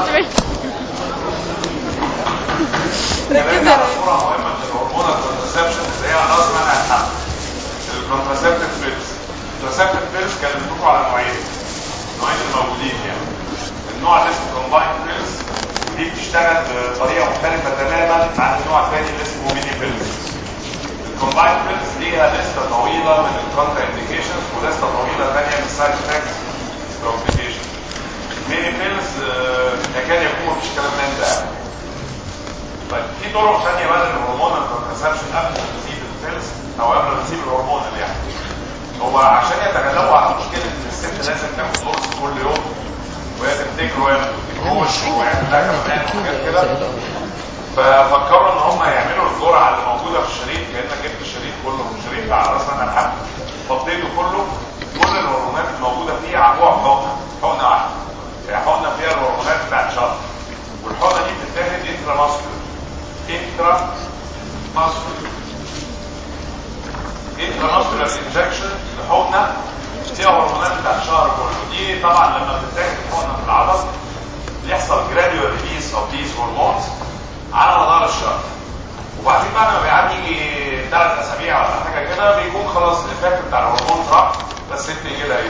كده صورة مهمة من الهرمون الكونترسبشن اللي هي راس منع الحمل الكونترسبتيف بيلز الكونترسبتيف بيلز كانوا بيدوكوا على نوعين نوعين الموجودين يعني النوع اللي اسمه كومباين بيلز ودي بتشتغل بطريقة مختلفة تماما عن النوع الثاني اللي اسمه ميني بيلز الكومباين بيلز ليها لسته طويلة من الكونتر انديكيشنز ولسته طويلة ثانية من السايد افكتس كومبليكيشنز ميني بيلز يكاد يكون مفيش كلام من ده طيب في طرق ثانيه بدل الهرمون الكونترسبشن قبل ما نسيب البيلز او قبل ما نسيب الهرمون اللي يعني هو عشان يتغلبوا على مشكله ان الست لازم تاخد قرص كل يوم وهي تفتكر وهي ما تفتكروش ويعمل لها كمان وحاجات كده ففكروا ان هم يعملوا الجرعه اللي موجوده في الشريط كانك جبت الشريط كله الشريط بتاع راس منع الحمل فضيته كله كل الهرمونات الموجوده فيه عملوها حقنه حقنه واحده هي حقنه فيها الهرمونات بتاعت شهر والحقنه دي بتتاخد انترا ماسكولار انترا ماسكولار انترا ماسكولار انجكشن لحقنه فيها هرمونات بتاعت الشهر كله دي طبعا لما بتتاخد حقنه في العضل بيحصل جراديوال ريليس اوف ذيز هرمونز على مدار الشهر وبعدين بعد ما بيعدي يجي ثلاث اسابيع ولا حاجه كده بيكون خلاص الايفكت بتاع الهرمون راح بس الست يجي لها ايه؟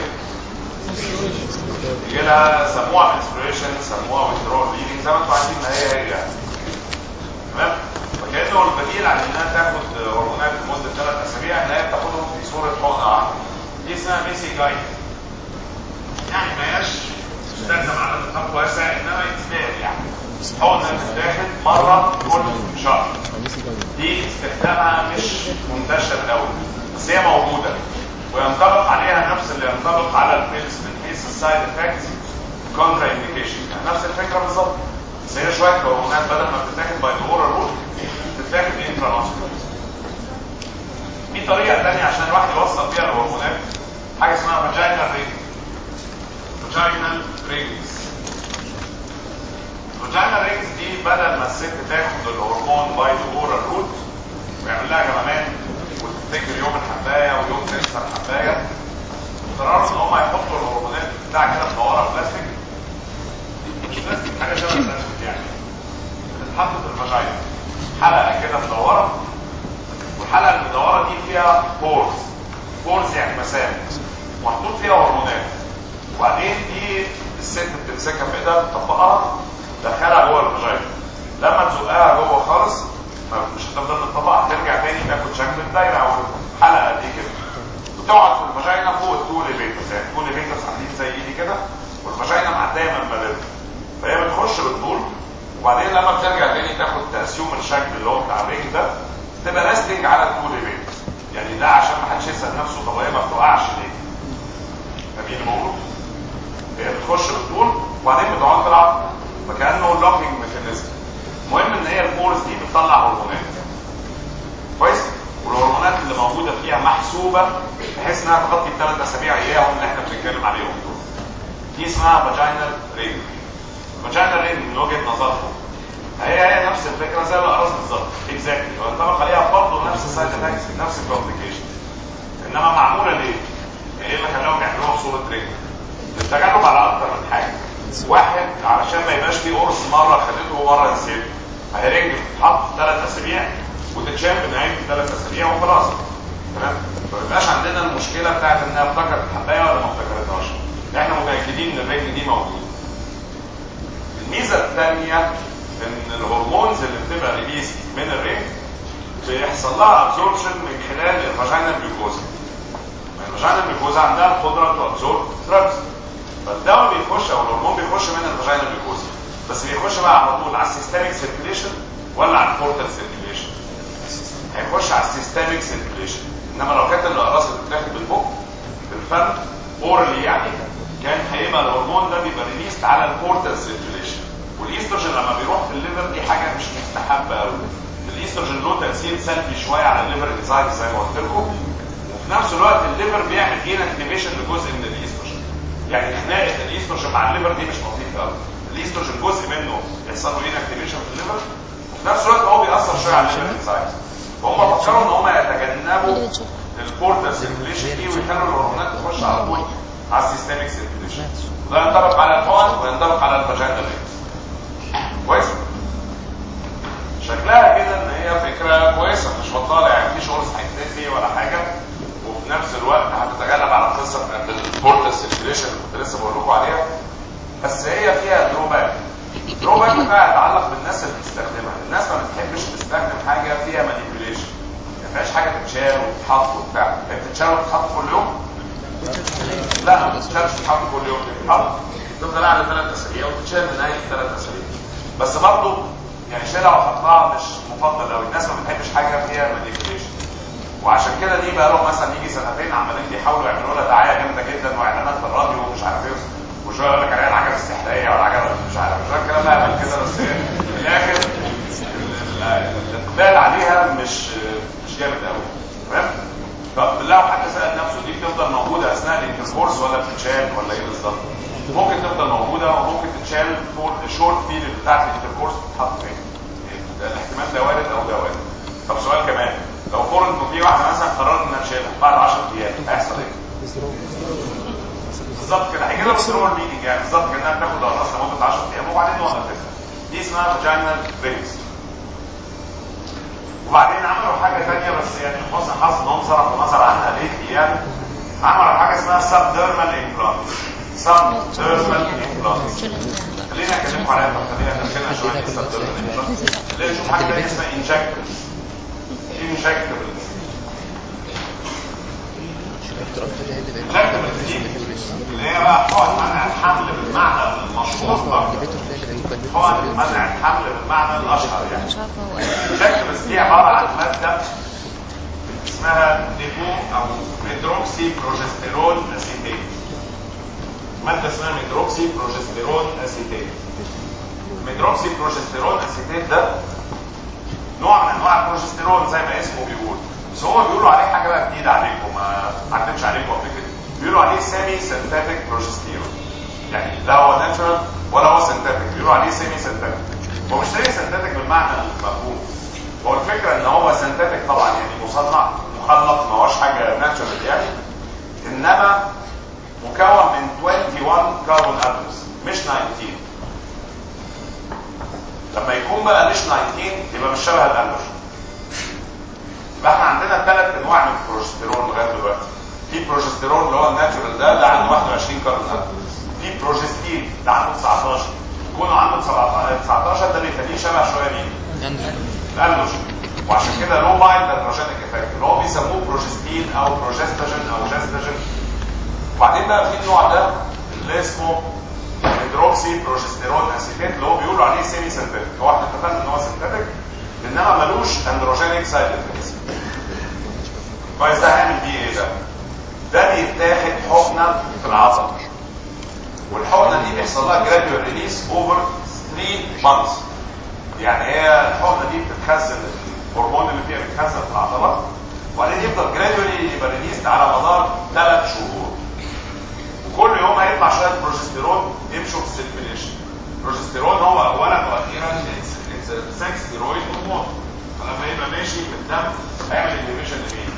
يجي لها سموها انسبريشن سموها ويدرول ليدنج زي ما انتم عارفين ما هي هي يعني تمام؟ فكانه البديل عن انها تاخد هرمونات لمده ثلاث اسابيع ان هي بتاخدهم في صوره حقنه واحده دي اسمها ميسي جايد يعني ما هياش تستخدم على نطاق واسع انما يتسال يعني حقنه بتتاخد مره كل شهر دي استخدامها مش منتشر قوي بس هي موجوده وينطبق عليها نفس اللي ينطبق على البيلز من حيث السايد افكتس كونترا انديكيشن يعني نفس الفكره بالظبط بس هي شويه هرمونات بدل ما بتتاخد باي اورال روت بتتاخد انترا ماسكولار في طريقه ثانيه عشان الواحد يوصل فيها الهرمونات حاجه اسمها فاجينال رينج فاجينال رينجز فاجينال رينجز دي بدل ما الست تاخد الهرمون باي اورال روت ويعمل لها جمامان وتفتكر يوم الحبايه ويوم تنسى الحبايه قرروا ان هم يحطوا الهرمونات بتاع كده مدوره بلاستيك مش بلاستيك حاجه شبه البلاستيك يعني بتتحط في الفاجينا حلقه كده مدوره والحلقه المدوره دي فيها بورز بورز يعني مسام محطوط فيها هرمونات وبعدين دي الست بتمسكها في ايدها تطبقها تدخلها جوه الفاجينا لما تزقها جوه خالص مش هتفضل متطبقه ترجع تاني تاخد شكل الدايره او الحلقه دي كده وتقعد في الفاجينا فوق التول بيتس يعني التول بيتس عاملين زي ايدي كده والفاجينا معديه من مبادئ فهي بتخش بالطول وبعدين لما بترجع تاني تاخد تاسيوم الشكل اللي هو بتاع الرينج ده تبقى لاستنج على التول بيتس يعني ده عشان ما حدش يسال نفسه طب هي ما بتقعش ليه؟ فاهمين الموضوع؟ هي بتخش بالطول وبعدين بتقعد تلعب فكانه لوكينج ميكانيزم المهم ان هي البورز دي بتطلع هرمونات كويس والهرمونات اللي موجوده فيها محسوبه بحيث انها تغطي الثلاث اسابيع اياهم اللي احنا بنتكلم عليهم دول دي اسمها فاجينال رينج فاجينال رينج من وجهه نظرهم هي هي نفس الفكره زي الاقراص بالظبط اكزاكتلي وينطبق عليها برضه نفس السايد افكتس نفس الكومبليكيشن انما معموله ليه؟ يعني ايه اللي خلاهم يعملوها بصوره رينج؟ للتجنب على اكتر من حاجه واحد علشان ما يبقاش في قرص مره خدته ومره نسيته فهي رنج بتتحط ثلاث اسابيع وتتشال بنهايه ثلاث اسابيع وخلاص تمام ما يبقاش عندنا المشكله بتاعت انها افتكرت الحبايه ولا ما افتكرتهاش احنا متاكدين ان الرنج دي موجوده الميزه الثانيه ان الهرمونز اللي بتبقى ريليز من الرنج بيحصل لها ابزوربشن من خلال الفاجينال جلوكوزا الفاجينال جلوكوزا عندها القدره تابزورب دراجز فالدواء بيخش او الهرمون بيخش من الفاجينال جلوكوزا بس بيخش بقى على طول على السيستميك سيركيليشن ولا على البورتال سيركيليشن هيخش على السيستميك سيركيليشن انما لو كانت الاقراص اللي بتتاخد بالبق بالفم اورالي يعني كان هيبقى الهرمون ده بيبقى ريليست على البورتال سيركيليشن والايستروجين لما بيروح في الليفر دي حاجه مش مستحبه قوي الايستروجين له تاثير سلبي شويه على الليفر انزايم زي ما قلت لكم وفي نفس الوقت الليفر بيعمل ان اكتيفيشن لجزء من الايستروجين يعني خناقه الايستروجين مع الليفر دي مش لطيفه قوي الايستروجين جزء منه يحصل له انكتيفيشن في الليفر وفي نفس الوقت هو بيأثر شويه على الليفر انزايمز فهم فكروا ان هم يتجنبوا البورتال سيركيليشن دي ويخلوا الهرمونات تخش على طول على السيستميك سيركيليشن وده ينطبق على الحقن وينطبق على الفاجينال كويس شكلها كده ان هي فكره كويسه مش بطاله يعني مفيش قرص هيتنسي ولا حاجه وفي نفس الوقت هتتغلب على قصه البورتال سيركيليشن اللي كنت لسه بقول لكم عليها بس هي فيها دروباك دروباك بقى يتعلق بالناس اللي بتستخدمها الناس ما بتحبش تستخدم حاجه فيها مانيبيوليشن ما فيهاش حاجه تتشال وتتحط وبتاع هي بتتشال وتتحط كل يوم لا ما بتتشالش وتتحط كل يوم بتتحط تفضل قاعده ثلاث اسابيع وتتشال من نهايه ثلاث اسابيع بس برضه يعني شيلها وحطها مش مفضل قوي الناس ما بتحبش حاجه فيها مانيبيوليشن وعشان كده دي بقى لهم مثلا يجي سنتين عمالين بيحاولوا يعملوا لها دعايه جامده جدا واعلانات في الراديو ومش عارف ايه وشويه يقول لك عليها العجله السحريه والعجله مش عارف شويه الكلام ده هبل كده بس ايه في الاخر الاقبال عليها مش مش جامد قوي تمام طب بالله حد سال نفسه دي بتفضل موجوده اثناء الانتركورس ولا بتتشال ولا ايه بالظبط؟ ممكن تفضل موجوده وممكن تتشال فور الشورت بيريد بتاعت الانتركورس تتحط فين؟ الاحتمال ده وارد او ده وارد طب سؤال كمان لو فرض انه في واحده مثلا قررت انها تشيلها بعد 10 ايام هيحصل ايه؟ بالظبط كده هيجي لها بسترول ميتنج يعني بالظبط كانها بتاخد اقراص لمده 10 ايام وبعدين وقفتها دي اسمها فاجينال رينجز وبعدين عملوا حاجه ثانيه بس يعني حسن حظ انهم صرفوا نظر عنها ليه يعني عملوا حاجه اسمها سب ديرمال امبلانت سب ديرمال امبلانت خلينا اكلمكم عليها طب خلينا نتكلم شويه عن السب ديرمال امبلانت خلينا نشوف حاجه ثانيه اسمها انجكتبل انجكتبل انجكتبل دي اللي هي بقى حقن منع الحمل بالمعنى المشهور حقن منع الحمل بالمعنى الاشهر يعني الانجكتبلز دي عباره عن ماده اسمها ديبو او ميدروكسي بروجستيرون اسيتيت ماده اسمها ميدروكسي بروجستيرون اسيتيت ميدروكسي بروجستيرون اسيتيت ده نوع من انواع البروجستيرون زي ما اسمه بيقول بس هو بيقولوا عليه حاجه بقى جديده عليكم ما عدتش عليكم قبل كده بيقولوا عليه سيمي سينثيتك بروجستيرون يعني لا هو ناتشورال ولا هو سينثيتك بيقولوا عليه سيمي سينثيتك هو مش سيمي سينثيتك بالمعنى المفهوم هو الفكره ان هو سينثيتك طبعا يعني مصنع مخلط ما هوش حاجه ناتشورال يعني انما مكون من 21 كاربون اتومز مش 19 لما يكون بقى مش 19 يبقى مش شبه الانوش يبقى احنا عندنا ثلاث انواع من البروجستيرون لغايه دلوقتي في بروجستيرون اللي هو الناتشورال ده ده عنده 21 كاربون اتوم في بروجستين ده عنده 19 كونه عنده 19 ده بيخليه شبه شويه مين؟ الانوش وعشان كده لو مايند اندروجينيك افكت اللي هو بيسموه بروجستين او بروجستاجين او جستاجين وبعدين بقى في النوع ده اللي اسمه هيدروكسي بروجستيرون اسيتيت اللي هو بيقولوا عليه سيمي سينثيتك هو احنا اتفقنا ان هو سينثيتك انما ملوش اندروجينيك سايد افكتس كويس ده هيعمل بيه ايه ده؟ ده بيتاخد حقنه في العضله والحقنه دي بيحصل لها جراديوال ريليس اوفر 3 مانثs يعني هي الحقنه دي بتتخزن الهرمون اللي فيها بيتخزن في العضلات وبعدين يفضل جراديولي يبقى ريليست على مدار ثلاث شهور وكل يوم هيطلع شويه بروجستيرون يمشوا في السيركيليشن البروجستيرون هو اولا واخيرا سكس ستيرويد هرمون فلما يبقى ماشي في الدم هيعمل انهبيشن لمين؟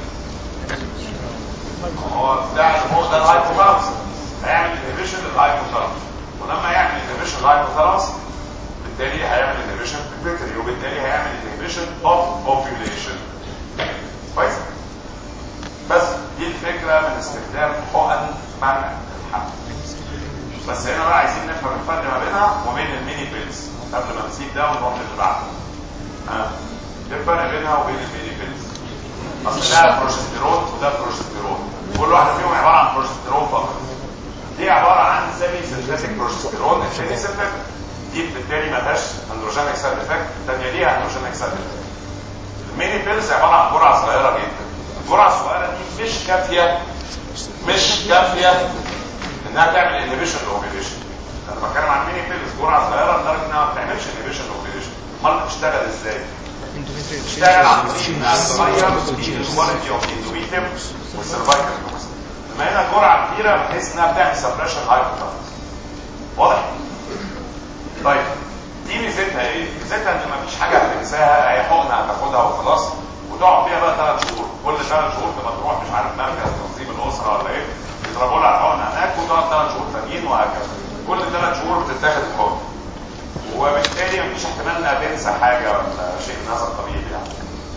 هو بتاع هو ده الهايبوثالامس هيعمل انهبيشن للهايبوثالامس ولما يعمل انهبيشن للهايبوثالامس بالتالي هيعمل انهبيشن في البيتري وبالتالي هيعمل انهبيشن اوف اوفيوليشن كويس بس دي الفكره من استخدام حقن منع الحمل بس هنا بقى عايزين نفهم الفرق ما بينها وبين الميني بيلز قبل ما نسيب ده ونروح للي بعده ها ايه الفرق بينها وبين الميني بيلز اصل ده بروجستيرون وده بروجستيرون كل واحده فيهم عباره عن بروجستيرون فقط دي عباره عن سيمي سينثيتك بروجستيرون السيمي سينثيتك دي بالتالي ما فيهاش اندروجينيك سايد افكت الثانيه ليها اندروجينيك سايد افكت الميني بيلز عباره عن جرعه صغيره جدا الجرعه الصغيره دي مش كافيه مش كافيه انها تعمل انهبيشن لاوبيليشن انا بتكلم عن ميني بيلز جرعه صغيره لدرجه انها ما بتعملش انهبيشن لاوبيليشن امال بتشتغل ازاي؟ بتشتغل عن طريق انها تغير في الكواليتي اوف الاندوميتريوم والسيرفايكال توكس لما هنا جرعه كبيره بحيث انها بتعمل سبريشن هايبوثالامس واضح؟ طيب دي ميزتها ايه؟ ميزتها ان مفيش حاجه هتنساها هي حقنه هتاخدها وخلاص وتقعد فيها بقى ثلاث شهور كل ثلاث شهور تبقى تروح مش عارف مركز تنظيم الاسره ولا ايه يضربوا لها الحقنه هناك وتقعد ثلاث شهور ثانيين وهكذا كل ثلاث شهور بتتاخد الحقنه وبالتالي مفيش احتمال انها تنسى حاجه ولا شيء من هذا القبيل يعني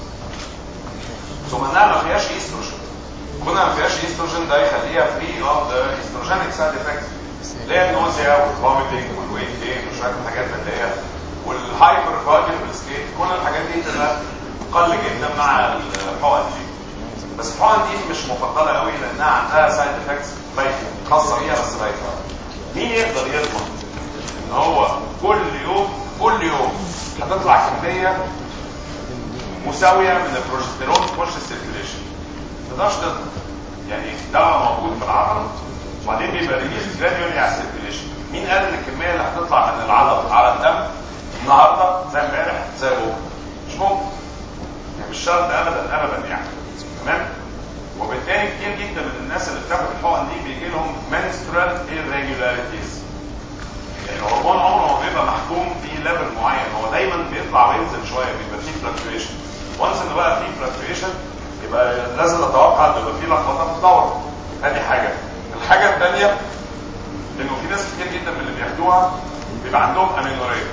ثم انها ما فيهاش ايستروجين كنا ما فيهاش ايستروجين ده يخليها فري اوف ذا ايستروجينيك سايد افكتس اللي هي النوزيا والفوميتنج والويت جين وشويه الحاجات اللي هي والهايبر فاجن ستيت كل الحاجات دي تبقى قل جدا مع الحقن دي بس الحقن دي مش مفضله قوي لانها عندها سايد افكتس بايخه خاصه بيها بس بايخه مين يقدر يضمن ان هو كل يوم كل يوم هتطلع كميه مساويه من البروجستيرون تخش السيركيليشن ما تقدرش تضمن يعني دواء موجود في العضله وبعدين بيبقى ريليز جراديولي على السيركيليشن مين قال ان الكميه اللي هتطلع من العضله على الدم النهارده زي امبارح زي بكره مش ممكن يعني مش شرط ابدا ابدا يعني تمام وبالتالي كتير جدا من الناس اللي بتاخد الحقن دي بيجي لهم menstrual irregularities يعني الهرمون عمره ما بيبقى محكوم في ليفل معين هو دايما بيطلع وينزل شويه بيبقى فيه فلكتويشن وانس ان بقى فيه فلكتويشن يبقى لازم نتوقع ان يبقى فيه لخبطه في الدوره ادي حاجه الحاجه الثانيه انه في ناس كتير جدا من اللي بياخدوها بيبقى عندهم امينوريه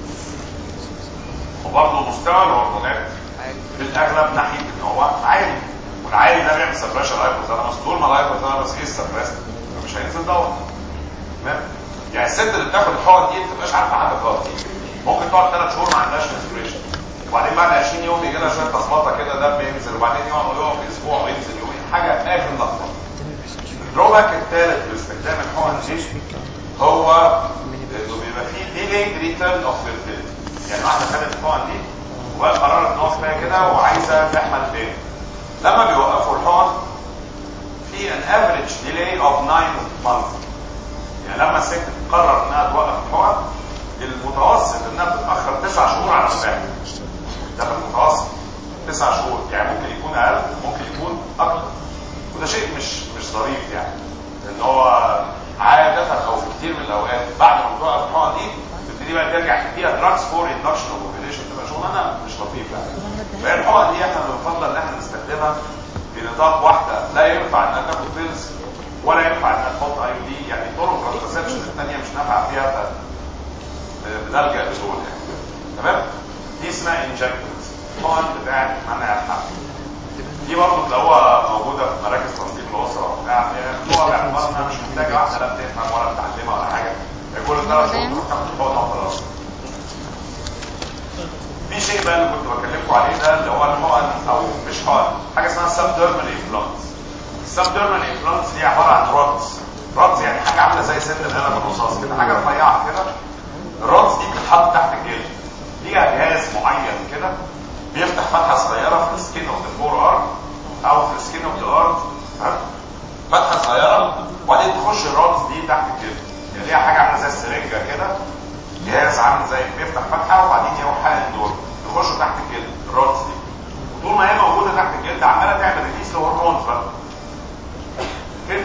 وبرضه مستوى الهرمونات في الاغلب ناحيه ان هو عالي والعالي ده بيعمل سبريشن هايبوثالاموس طول ما الهايبوثالاموس ايه سبريست مش هينزل دواء تمام يعني الست اللي بتاخد الحقن دي ما بتبقاش عارفه حاجه خالص ممكن تقعد ثلاث شهور ما عندهاش منستريشن وبعدين بعد 20 يوم يجي لها شويه تصباطه كده دم بينزل وبعدين يقعد يقف اسبوع وينزل يومين حاجه اخر لحظه الدروباك الثالث لاستخدام الحقن دي هو انه بيبقى فيه ديلي ريتيرن اوف فيرتيليتي يعني واحده خدت الحقن دي وبقى قررت ان هو كفايه كده وعايزه تحمل تاني لما بيوقفوا الحقن في ان افريج ديلي اوف 9 مانث يعني لما الست تقرر انها توقف الحقن المتوسط انها بتتاخر تسع شهور على الفهم ده في المتوسط تسع شهور يعني ممكن يكون اقل ممكن يكون اكتر وده شيء مش مش ظريف يعني لان هو عاده او في كتير من الاوقات بعد ما توقف الحقن دي تبتدي بقى ترجع تديها دراجز فور اندكشن اوف اوفيليشن تبقى شغلانه مش لطيفه يعني فهي الحقن دي احنا بنفضل ان احنا نستخدمها في نطاق واحده لا ينفع انها تاخد بيلز ولا ينفع انها تحط اي دي يعني طرق الكونترسبشن الثانيه مش نافعه فيها بنلجا لدول يعني تمام دي اسمها انجكتورز الحقن بتاعت منع الحمل دي برضه تلاقوها موجوده في مراكز تنظيم الاسره وبتاع ياخدوها باعتبار انها مش محتاجه واحده لا بتفهم ولا متعلمه ولا حاجه هي كل ثلاث شهور تروح تاخد الحقنه وخلاص في شيء بقى اللي كنت بكلمكم عليه ده اللي هو الحقن او مش حقن حاجه اسمها سبديرمال امبلانتس السبديرمال امبلانتس دي عباره عن رودز رودز يعني حاجه عامله زي سن القلم الرصاص كده حاجه رفيعه كده الرودز دي بتتحط تحت الجلد ليها جهاز معين كده بيفتح فتحه صغيره في السكين اوف ذا فور ارم او في السكين اوف ذا ارم فتحه صغيره وبعدين تخش الرودز دي تحت الجلد يعني ليها حاجه عامله زي السرنجه كده جهاز عامل زي بيفتح فتحه وبعدين يروح حالق دول يخشوا تحت الجلد الرودز دي وطول ما هي موجوده تحت الجلد عماله تعمل ريليس لهرمونز بقى كده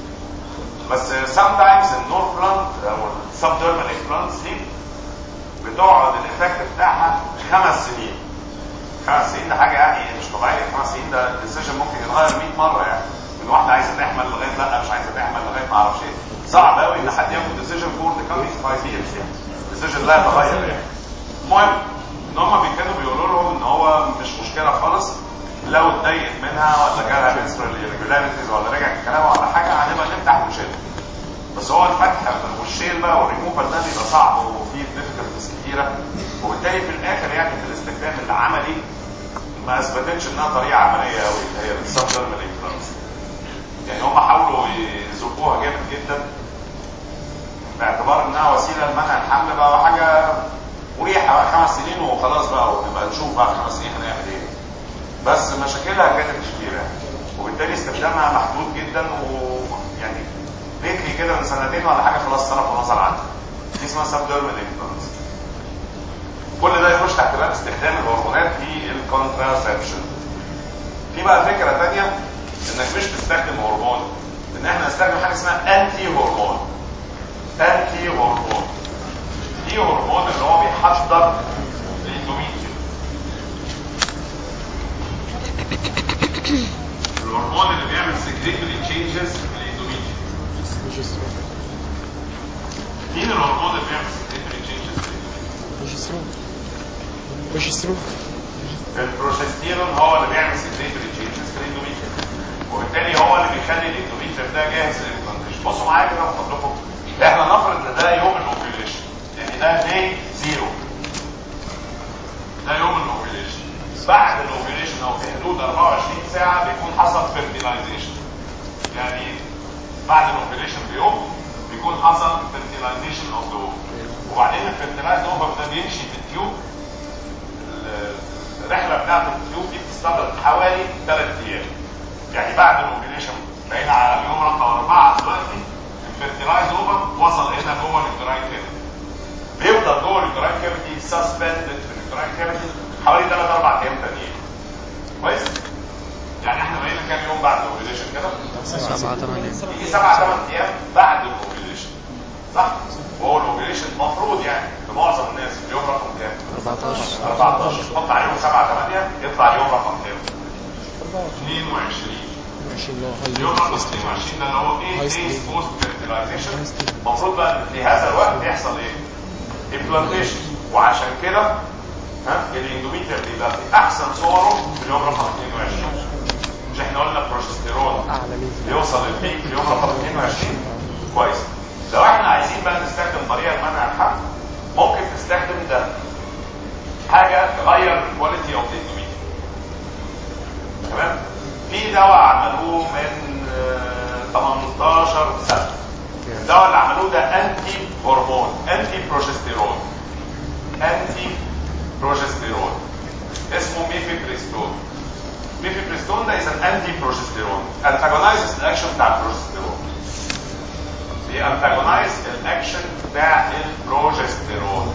بس سام تايمز النور بلانت او السبديرمال امبلانتس دي بتقعد الايفكت بتاعها خمس سنين خمس سنين ده حاجه يعني مش طبيعيه خمس سنين ده الديسيجن ممكن يتغير 100 مره يعني من واحده عايزه تحمل لغايه لا مش عايزه تحمل لغايه ما اعرفش ايه صعب قوي ان حد ياخد ديسيجن فور ذا كامينج 5 years يعني ديسيجن لا يتغير يعني المهم ان هم كانوا بيقولوا لهم ان هو مش مشكله خالص لو اتضايقت منها ولا جالها منسترال irregularities ولا رجعت كلامها ولا حاجه هنبقى نفتح ونشيل بس هو الفتح والشيل بقى والريموفال ده بيبقى صعب وفيه ديفيكولتيز كتيره وبالتالي في الاخر يعني في الاستخدام العملي ما اثبتتش انها طريقه عمليه قوي اللي هي السبدرمال امبلانتس يعني هم حاولوا يزقوها جامد جدا باعتبار انها وسيله لمنع الحمل بقى حاجه مريحه بقى خمس سنين وخلاص بقى ونبقى نشوف بقى خمس سنين هنعمل ايه بس مشاكلها كانت كبيره وبالتالي استخدامها محدود جدا ويعني ليتلي كده من سنتين ولا حاجه خلاص صرفوا النظر عنها دي اسمها سبدرمال امبلانتس كل ده يخش تحت باب استخدام الهرمونات في الكونتراسبشن في بقى فكره ثانيه انك مش تستخدم هرمون ان احنا نستخدم حاجه اسمها انتي هرمون انتي هرمون دي هرمون اللي هو بيحضر الاندوميتريوم الهرمون اللي بيعمل سكريتوري تشينجز في الاندوميتريوم مين الهرمون اللي بيعمل سكريتوري تشينجز في الاندوميتريوم بروجسترون بروجسترون البروجستيرون هو اللي بيعمل سكريتوري تشينجز في الاندوميتريوم وبالتالي هو اللي بيخلي الاندوميتريوم ده جاهز للامبلانتيشن بصوا معايا كده بفضلكم احنا نفرض ان ده يوم الاوفيليشن يعني ده داي زيرو ده يوم الاوفيليشن بعد الاوفيليشن او في حدود 24 ساعه بيكون حصل فيرتيلايزيشن يعني بعد الاوفيليشن بيوم بيكون حصل فيرتيلايزيشن اوف ذا وبعدين الفيرتيلايز اوفر ده بيمشي في التيوب الرحله بتاعت التيوب دي بتستغرق حوالي 3 ايام يعني بعد الاوبريشن بقينا على اليوم رقم 4 دلوقتي الفيرتيلايز اوفر وصل هنا جوه الجراين كافيتي بيفضل جوه الجراين كافيتي سسبندد في الجراين كافيتي حوالي 3 4 ايام تانيين كويس يعني احنا بقينا كام يوم بعد الاوبريشن كده سبعة ثمانية يجي 7 8 ايام بعد الاوبريشن صح وهو الاوبريشن المفروض يعني لمعظم الناس في اليوم رقم كام 14 14 حط عليهم 7 8 يطلع اليوم رقم كام 22 ماشي الله اليوم رقم هاي 22 ده اللي هو ايه هاي دايز ستيج. بوست فيرتيلايزيشن المفروض بقى ان في هذا الوقت يحصل ايه امبلانتيشن وعشان كده ها الاندوميتريوم بيبقى في احسن صوره في اليوم رقم 22 مش احنا قلنا البروجستيرون اعلى ليفل بيوصل للبيك في اليوم رقم 22 كويس لو احنا عايزين بقى نستخدم طريقه لمنع الحمل ممكن تستخدم ده حاجه تغير الكواليتي اوف الاندوميتريوم تمام في دواء عملوه من آه، 18 سنه الدواء اللي عملوه ده انتي هرمون انتي بروجستيرون انتي بروجستيرون اسمه ميفيبريستون ميفيبريستون ده is an انتي بروجستيرون antagonizes الاكشن بتاع البروجستيرون بيانتاجونايز الاكشن بتاع البروجستيرون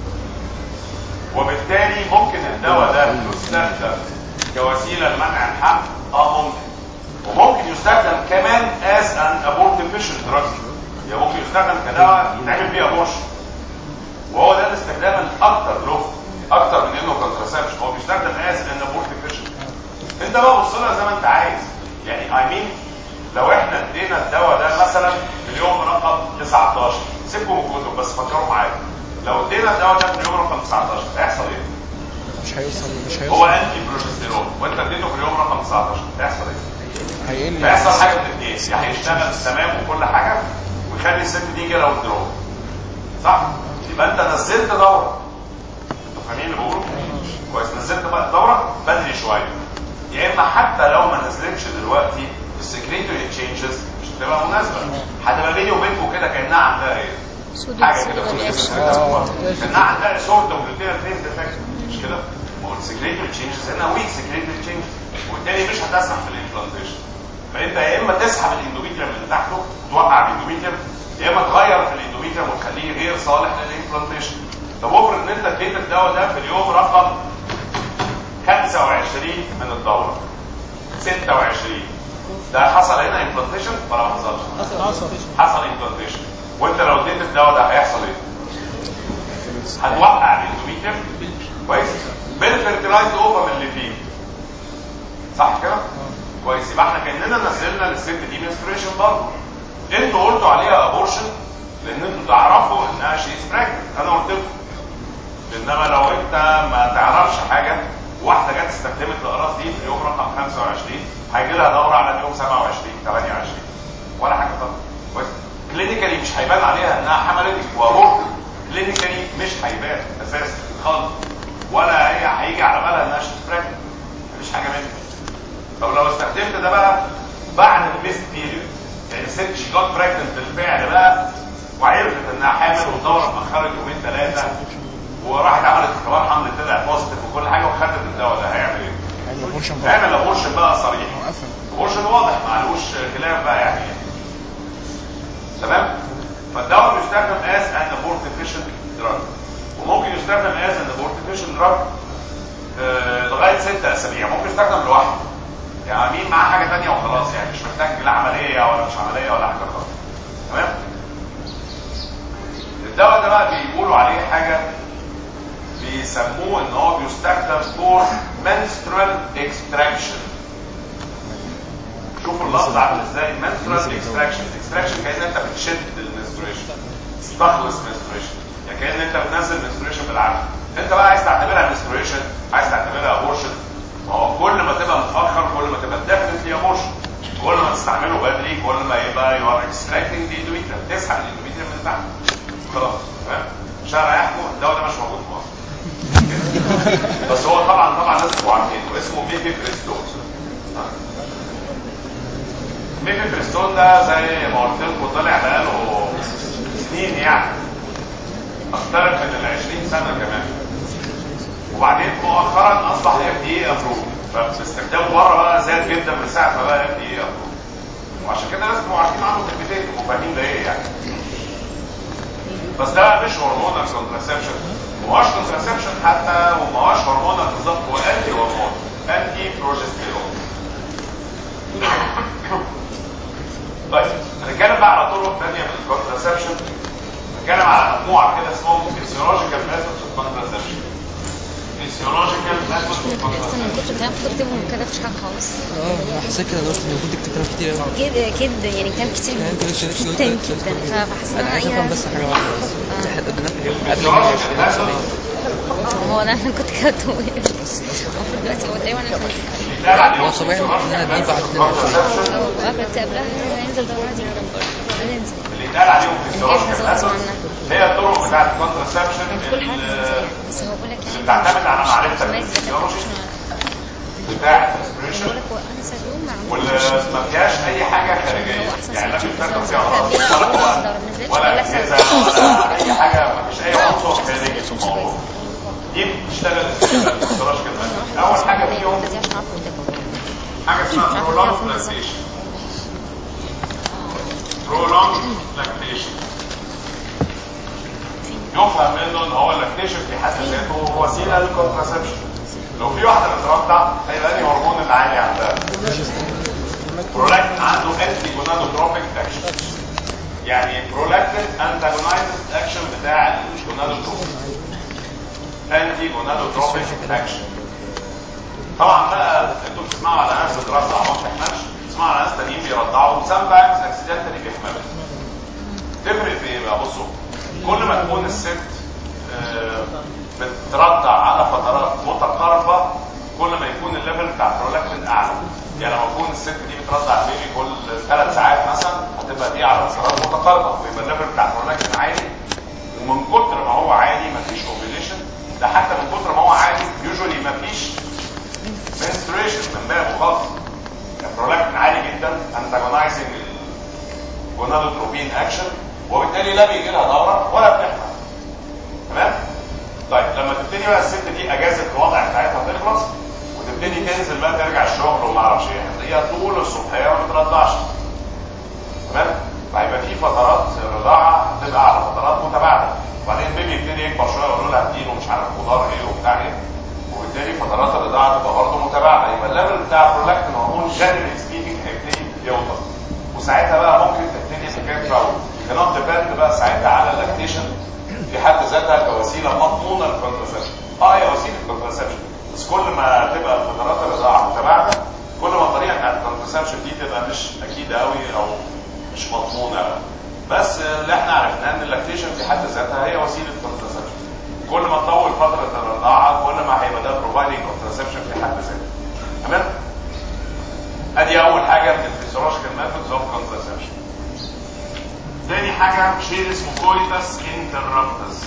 وبالتالي ممكن الدواء ده يستخدم كوسيله لمنع الحمل اه ممكن وممكن يستخدم كمان as an abortifacient drug يعني ممكن يستخدم كدواء يتعمل بيه ابورشن وهو ده الاستخدام الاكثر له اكتر من انه كونتراسبشن هو بيستخدم as an abortifacient انت بقى بص لها زي ما انت عايز يعني اي مين لو احنا ادينا الدواء ده مثلا في اليوم رقم 19 سيبكم من الكتب بس فكروا معايا لو ادينا الدواء ده في اليوم رقم 19 هيحصل ايه؟ مش هيوصل مش هو هيوصل انتي بروجستيرون وانت اديته في اليوم رقم 19 هيحصل ايه؟ هيقل هيحصل حاجه من الاثنين يا هيشتغل تمام وكل حاجه ويخلي الست دي كده وتدرو صح؟ يبقى انت نزلت دوره انتوا فاهمين اللي بقوله؟ كويس نزلت بقى الدوره بدري شويه يا اما حتى لو ما نزلتش دلوقتي السكريتوري تشينجز مش هتبقى مناسبه هتبقى بيني وبينكم كده كانها عندها ايه؟ حاجه كده في الجسم كانها عندها سورت اوف روتينال فيز ديفكت مش كده؟ ما هو السكريتوري تشينجز هنا ويك سكريتوري تشينجز وبالتالي مش هتسمح في الامبلانتيشن فانت يا اما تسحب الاندوميتريوم اللي تحته توقع الاندوميتريوم يا اما تغير في الاندوميتريوم وتخليه غير صالح للامبلانتيشن طب افرض ان انت اديت الدواء ده في اليوم رقم 25 من الدوره 26 ده حصل هنا امبلانتيشن ولا ما حصلش؟ حصل حصل امبلانتيشن وانت لو اديت الدواء ده هيحصل ايه؟ هتوقع الاندوميتريوم كويس بالفيرتلايز اوفر اللي فيه صح كده؟ كويس يبقى احنا كاننا نزلنا للست دي منستريشن برضه انتوا قلتوا عليها ابورشن لان انتوا تعرفوا انها شيء براجننت انا قلت لكم انما لو انت ما تعرفش حاجه واحده جت استخدمت الاقراص دي في اليوم رقم 25 هيجي لها دوره على اليوم 27 28 ولا حاجه خالص كويس كلينيكالي مش هيبان عليها انها حملت وابورت كلينيكالي مش هيبان اساسا خالص ولا هي هيجي على بالها انها شيء براجننت مفيش حاجه منها طب لو استخدمت ده بقى بعد الميس بيريود يعني الست شي جات براجننت بالفعل بقى وعرفت انها حامل والدوره اتاخرت يومين ثلاثه وراحت عملت اختبار حمل طلع بوزيتيف وكل حاجه وخدت الدواء ده هيعمل ايه؟ هيعمل بورشن بقى هيعمل ابورشن بقى صريح قفل ابورشن واضح معلوش خلاف بقى يعني تمام؟ فالدواء بيستخدم as an abortifacient drug وممكن يستخدم as an abortifacient drug آه، لغايه ست اسابيع ممكن يستخدم لوحده يعني مين معاه حاجه ثانيه وخلاص يعني مش محتاج لا عمليه ولا مش عمليه ولا حاجه خالص تمام الدواء ده بقى بيقولوا عليه حاجه بيسموه ان هو بيستخدم فور menstrual extraction شوفوا اللفظ عامل ازاي menstrual extraction extraction كأن انت بتشد المنستريشن تستخلص menstruation يعني كأن انت بتنزل menstruation بالعافيه انت بقى عايز تعتبرها menstruation عايز تعتبرها abortion ما هو كل ما تبقى متاخر كل ما تبقى definitely abortion كل ما تستعمله بدري كل ما يبقى you are extracting the endometrium تسحب الانdometrium من تحت خلاص تمام مش هريحكم الدواء ده مش موجود في مصر بس هو طبعا طبعا لازم تبقوا عارفينه اسمه ميفيبريستون ميفيبريستون ده زي ما قلت لكم طلع بقاله سنين يعني اقترب من ال 20 سنه كمان وبعدين مؤخرا اصبح اف دي اي ابروف فاستخدامه بره بقى زاد جدا من ساعه ما بقى اف دي اي ابروف وعشان كده لازم تبقوا عارفين عنه كلمتين وفاهمين ده ايه يعني بس ده مش هرمونال كونتراسبشن وماهوش كونتراسبشن حتى وماهوش هرمونال بالظبط هو انتي هرمون انتي بروجستيرون طيب هنتكلم بقى على طرق ثانيه من الكونتراسبشن نتكلم على مجموعه كده اسمهم فيسيولوجيكال ميثودز اوف كونتراسبشن فيسيولوجيكال ميثودز اوف اصلا من كتر كلام كنت اكتبهم ما كتبتش حاجه خالص اه انا حسيت كده دلوقتي ان كنت كتبت كلام كتير قوي كده كده يعني كلام كتير يعني انت مش شايف جدا جدا فبحس ان انا انا عايز افهم ايه بس حاجه واحده بس احنا قدامنا في اليوم قبل فيسيولوجيكال ما ميثودز هو انا كنت كاتبه المفروض دلوقتي هو تقريبا انا كنت بيتقال عليهم هو صباحي ان انا بنبع contraception اه قبل قبلها هينزل دورة دي هننزل اللي اتقال عليهم فيسيولوجيكال نجهز غصب ميثودز عنها هي الطرق بتاعت الكونتراسبشن كل حاجه بس هو بقول لك اللي بتعتمد على معرفتك ما بالفيسيولوجي بتاع بقول الاسبريشن لك هو انسى اليوم مع واللي ما فيهاش اي حاجه خارجيه هو احسن يعني لا سنة في شفت فيها لو فيها كان ولا بيها لو نزلت ولا ولا اجهزه سنة. ولا اي حاجه ما فيش اي عنصر خارجي في الموضوع دي بتشتغل الفيسيولوجيكال ميثود اول حاجه فيهم دي عشان اعرف اكتبها حاجه اسمها prolonged lactation prolonged lactation يفهم منه ان هو اللاكتيشن في حد ذاته هو وسيله للكونتراسبشن لو في واحده بترضع هيبقى انهي هرمون اللي عالي عندها برولاكتين عنده انتي جونادوتروبيك اكشن يعني برولاكتين انتاجونايزد اكشن بتاع الجونادوتروبيك انتي جونادوتروبيك اكشن طبعا بقى انتوا بتسمعوا على ناس بترضع ما بتحملش بتسمعوا على ناس تانيين بيرضعوا سام تايمز اكسيدنتالي بيحملوا تفرق في ايه بقى بصوا كل ما تكون الست آه، بترضع على فترات متقاربه كل ما يكون الليفل بتاع البرولاكتين اعلى يعني لما تكون الست دي بترضع البيبي كل ثلاث ساعات مثلا هتبقى دي على فترات متقاربه ويبقى الليفل بتاع البرولاكتين عالي ومن كتر ما هو عالي مفيش اوفيليشن ده حتى من كتر ما هو عالي يوجوالي مفيش menstruation من بابه خالص البرولاكتين عالي جدا انتاجونايزنج الجونادوتروبين اكشن وبالتالي لا بيجي لها دوره ولا بتحمل تمام طيب لما تبتدي بقى الست دي اجازه الوضع بتاعتها تخلص وتبتدي تنزل بقى ترجع الشغل وما اعرفش ايه هتلاقيها طول الصبحيه ما بترضعش تمام فهيبقى في فترات الرضاعه هتبقى على فترات متباعده وبعدين البيبي يبتدي يكبر شويه ويقولوا لها اديله مش عارف خضار ايه وبتاع ايه وبالتالي فترات الرضاعه تبقى برضه متباعده يبقى الليفل بتاع البرولاكتين هرمون جنرالي سبيكينج هيبتدي يوطى وساعتها بقى ممكن تبتدي حكايه فاول كانت ديبند بقى ساعتها على اللاكتيشن في حد ذاتها كوسيله مضمونه للكونتراسبشن اه هي وسيله كونتراسبشن بس كل ما تبقى فترات الرضاعه متباعده كل ما الطريقه بتاعت الكونتراسبشن دي تبقى مش اكيده قوي او مش مضمونه قوي بس اللي احنا عرفناه ان اللاكتيشن في حد ذاتها هي وسيله كونتراسبشن كل ما تطول فتره الرضاعه كل ما هيبقى ده بروفايدنج كونتراسبشن في حد ذاته تمام ادي اول حاجه من الفيسيولوجيكال ميثودز اوف كونتراسبشن تاني حاجه شيء اسمه كويتس انتربتس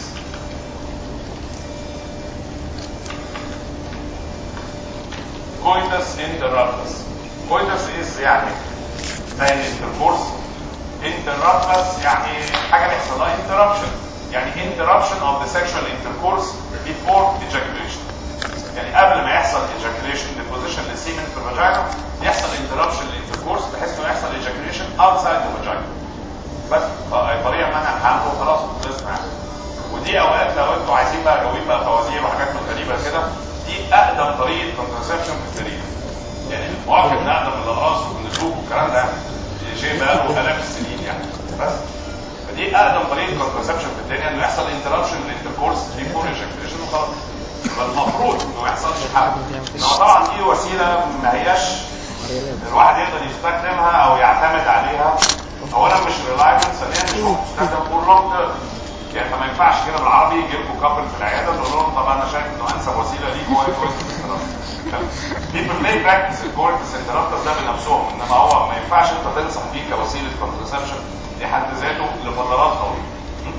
كويتس انتربتس كويتس از يعني زي الانتركورس انتربتس يعني حاجه بيحصل لها انتربشن يعني interruption of the sexual intercourse before ejaculation يعني قبل ما يحصل ejaculation deposition للسيمن في الفاجينا يحصل interruption للانتركورس بحيث انه يحصل ejaculation outside the vagina بس آه، طريقه منع الحمل وخلاص خلصنا يعني ودي اوقات لو انتوا عايزين بقى جوين بقى فوازير وحاجات من غريبه كده دي اقدم طريقه كونترسبشن في التاريخ يعني مؤكد ان اقدم من الراس والنسوج والكلام ده شيء بقى له الاف السنين يعني بس فدي اقدم طريقه كونترسبشن في الدنيا انه يحصل انتربشن للانتركورس بيفور ايجاكيوليشن وخلاص فالمفروض انه ما يحصلش حاجه انما طبعا دي وسيله ما هياش الواحد يقدر يستخدمها او يعتمد عليها اولا مش ريلايبل ثانيا مش مستخدم فور لونج تيرم يعني فما ينفعش كده بالعربي يجي لكم كابل في العياده تقول لهم طب انا شايف انه انسب وسيله ليكم هو الكورتكس people may practice الكورتكس انترابتس ده بنفسهم انما هو ما ينفعش انت تنصح بيه كوسيله كونترسبشن في حد ذاته لفترات طويله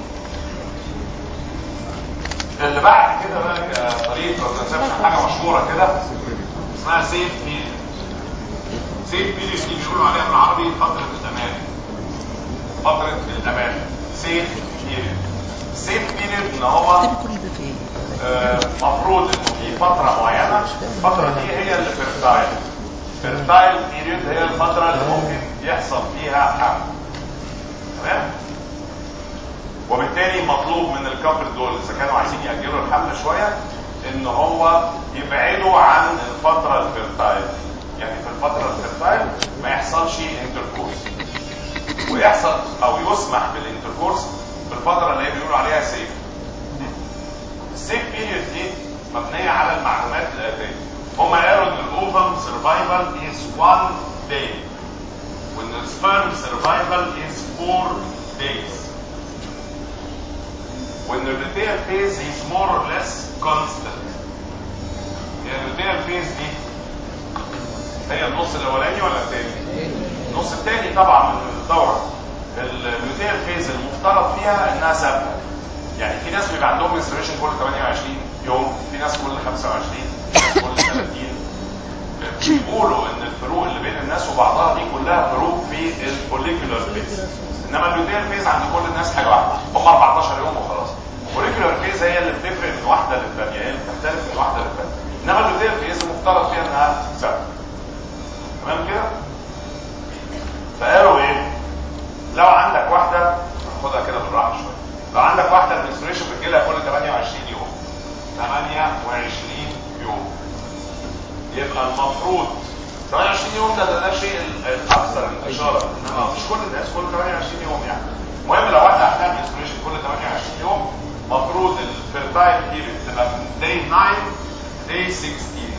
اللي بعد كده بقى كطريقه كونترسبشن حاجه مشهوره كده اسمها سيف بيريد سيف بيريد دي بيقولوا عليها بالعربي فتره الامان فتره الامان سيف بيريد سيف بيريد ان هو كل ده في ايه؟ آه، مفروض انه في فتره معينه الفتره دي هي اللي فيرتايل فيرتايل بيريد هي الفتره اللي ممكن يحصل فيها حمل تمام وبالتالي مطلوب من الكابل دول اذا كانوا عايزين ياجلوا الحمل شويه ان هو يبعدوا عن الفتره الفيرتايل يعني في الفتره الفيرتايل ما يحصلش انتركورس ويحصل او يسمح بالانتركورس في الفتره اللي هي بيقولوا عليها سيف السيف بيريود دي مبنيه على المعلومات الاتيه هم قالوا ان الاوفم سرفايفل از 1 day وان السبرم سرفايفل از 4 days وان الريتيل فيز is more or less constant هي الريتيل فيز دي هي النص الاولاني ولا الثاني؟ النص الثاني طبعا من الدوره الريتيل فيز المفترض فيها انها ثابته يعني في ناس بيبقى عندهم انسبريشن كل 28 يوم في ناس كل 25 في ناس كل 30 بيقولوا ان الفروق اللي بين الناس وبعضها دي كلها فروق في الفوليكولار فيز انما اللوتيال فيز عند كل الناس حاجه واحده هم 14 يوم وخلاص الفوليكولار فيز هي اللي بتفرق من واحده للثانيه هي اللي بتختلف من واحده للثانيه انما اللوتيال فيز المفترض فيها انها ثابته تمام كده فقالوا ايه لو عندك واحده خدها كده بالراحه شويه لو عندك واحده المنستريشن بتجيلها كل 28 يوم 28 يوم يبقى المفروض 28 يوم ده ده, ده الشيء ال- الاكثر انتشارا انما مش كل الناس كل 28 يوم يعني المهم لو واحده عندها منستريشن كل 28 يوم المفروض الفيرتايل بيريد تبقى من داي 9 داي 16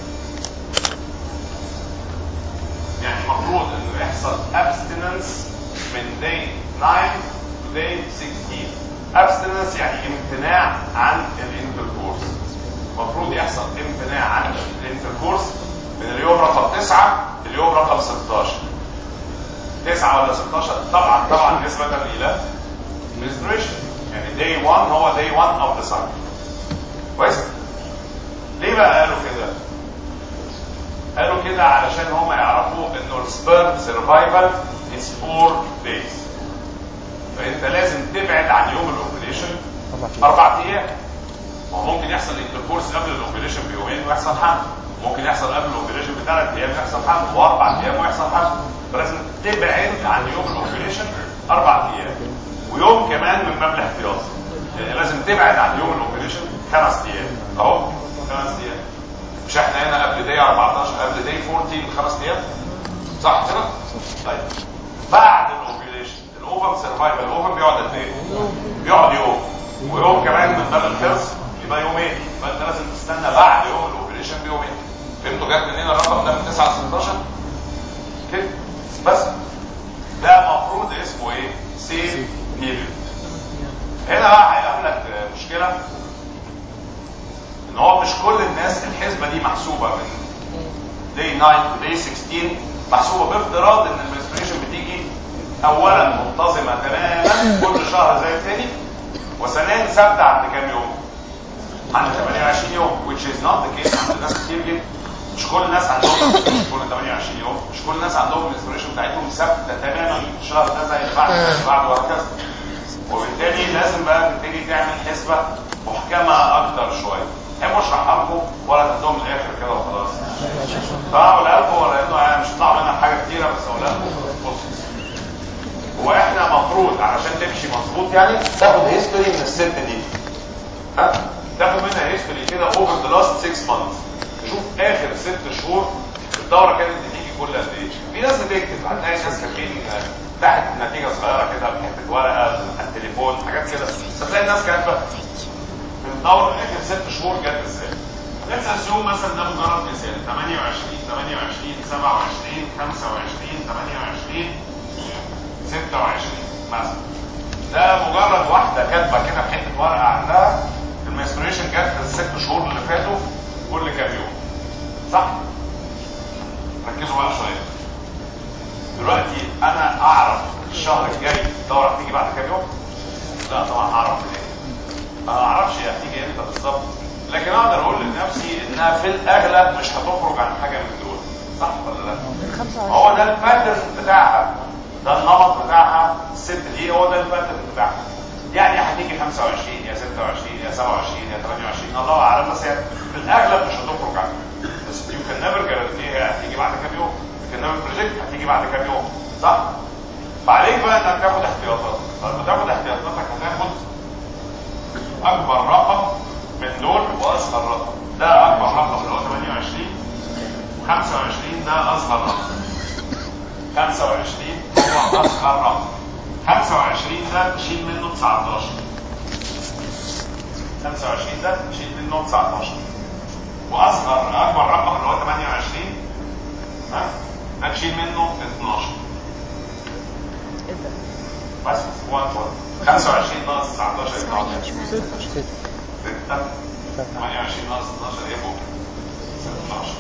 يعني المفروض انه يحصل abstinence من داي 9 to day 16 abstinence يعني امتناع عن الانتركورس المفروض يحصل امتناع عن الانتركورس من اليوم رقم 9 لليوم رقم 16 9 ولا 16 طبعا طبعا نسبة الى menstruation يعني day 1 هو day 1 of the cycle كويس ليه بقى قالوا كده قالوا كده علشان هم يعرفوا انه السبيرم سرفايفل از 4 days فانت لازم تبعد عن يوم الاوبريشن اربع ايام ما هو ممكن يحصل انتركورس قبل الاوبريشن بيومين ويحصل حمل ممكن يحصل قبل الاوبريشن بثلاث ايام يحصل حمل واربع ايام ويحصل حمل فلازم تبعد عن يوم الاوبريشن اربع ايام ويوم كمان من باب الاحتياط يعني لازم تبعد عن يوم الاوبريشن خمس ايام اهو خمس ايام مش احنا هنا قبل داي 14 قبل داي 14 خمس ايام صح كده؟ طيب بعد الاوبريشن الاوفم سرفايفل الاوفم بيقعد قد ايه؟ بيقعد يوم ويوم كمان من باب الحفظ يبقى يومين فانت لازم تستنى بعد يوم الاوبريشن بيومين فهمتوا جت منين الرقم ده من 9 ل 16 كده بس ده المفروض اسمه ايه؟ سيف بيريد هنا بقى هيقابلك مشكله ان هو مش كل الناس الحسبه دي محسوبه من داي 9 to day 16 محسوبه بافتراض ان المنستريشن بتيجي اولا منتظمه تماما كل شهر زي التاني وثانيا ثابته عند كام يوم؟ عند 28 يوم which is not the case عند ناس كتير جدا مش كل الناس عندهم كل 28 يوم مش كل الناس عندهم المنستريشن بتاعتهم ثابته تماما الشهر ده زي اللي بعده زي اللي بعده وهكذا وبالتالي لازم بقى تبتدي تعمل حسبه محكمه اكتر شويه تحبوا اشرحها لكم ولا تاخدوهم من الاخر كده وخلاص؟ طبعا اقولها لكم ولا انه يعني مش هطلع منها حاجه كتيره بس اقولها لكم بص هو احنا المفروض علشان تمشي مظبوط يعني تاخد هيستوري من الست دي ها تاخد منها هيستوري كده اوفر ذا لاست 6 مانثs تشوف اخر ست شهور الدوره كانت بتيجي كل قد ايه في ناس بتكتب هتلاقي ناس كاتبين تحت نتيجه صغيره كده بحته ورقه على التليفون حاجات كده بس هتلاقي الناس كاتبه الدوره اخر ست شهور جت ازاي ليتس اسيوم مثلا ده مجرد مثال 28 28 27 25 28 26 مثلا ده مجرد واحده كاتبه كده في حته ورقه عندها المنستريشن جت في الست شهور اللي فاتوا كل كام يوم صح؟ ركزوا بقى شويه دلوقتي انا اعرف الشهر الجاي الدوره هتيجي بعد كام يوم؟ لا طبعا هعرف منين؟ انا ما اعرفش هي هتيجي امتى بالظبط لكن اقدر اقول لنفسي انها في الاغلب مش هتخرج عن حاجه من دول صح ولا لا؟ هو ده الباترن بتاعها ده النمط بتاعها الست دي هو ده الباترن بتاعها يعني هتيجي 25 يا 26 يا 27 يا 28 الله اعلم بس هي في الاغلب مش هتخرج عنها بس يو كان نيفر جارانتي هي هتيجي بعد كام يوم يو كان نيفر بريدكت هتيجي بعد كام يوم صح؟ فعليك بقى انك تاخد احتياطاتك لما تاخد احتياطاتك هتاخد اكبر رقم من دول واصغر رقم ده اكبر رقم اللي هو 28 25 ده اصغر رقم 25 هو اصغر رقم 25 ده تشيل منه 19 25 ده تشيل منه 19 واصغر اكبر رقم اللي هو 28 ها ده تشيل منه 12 بس هو انت 25 ناقص 19 يطلع كام؟ 6 28 ناقص 12 ايه فوق 16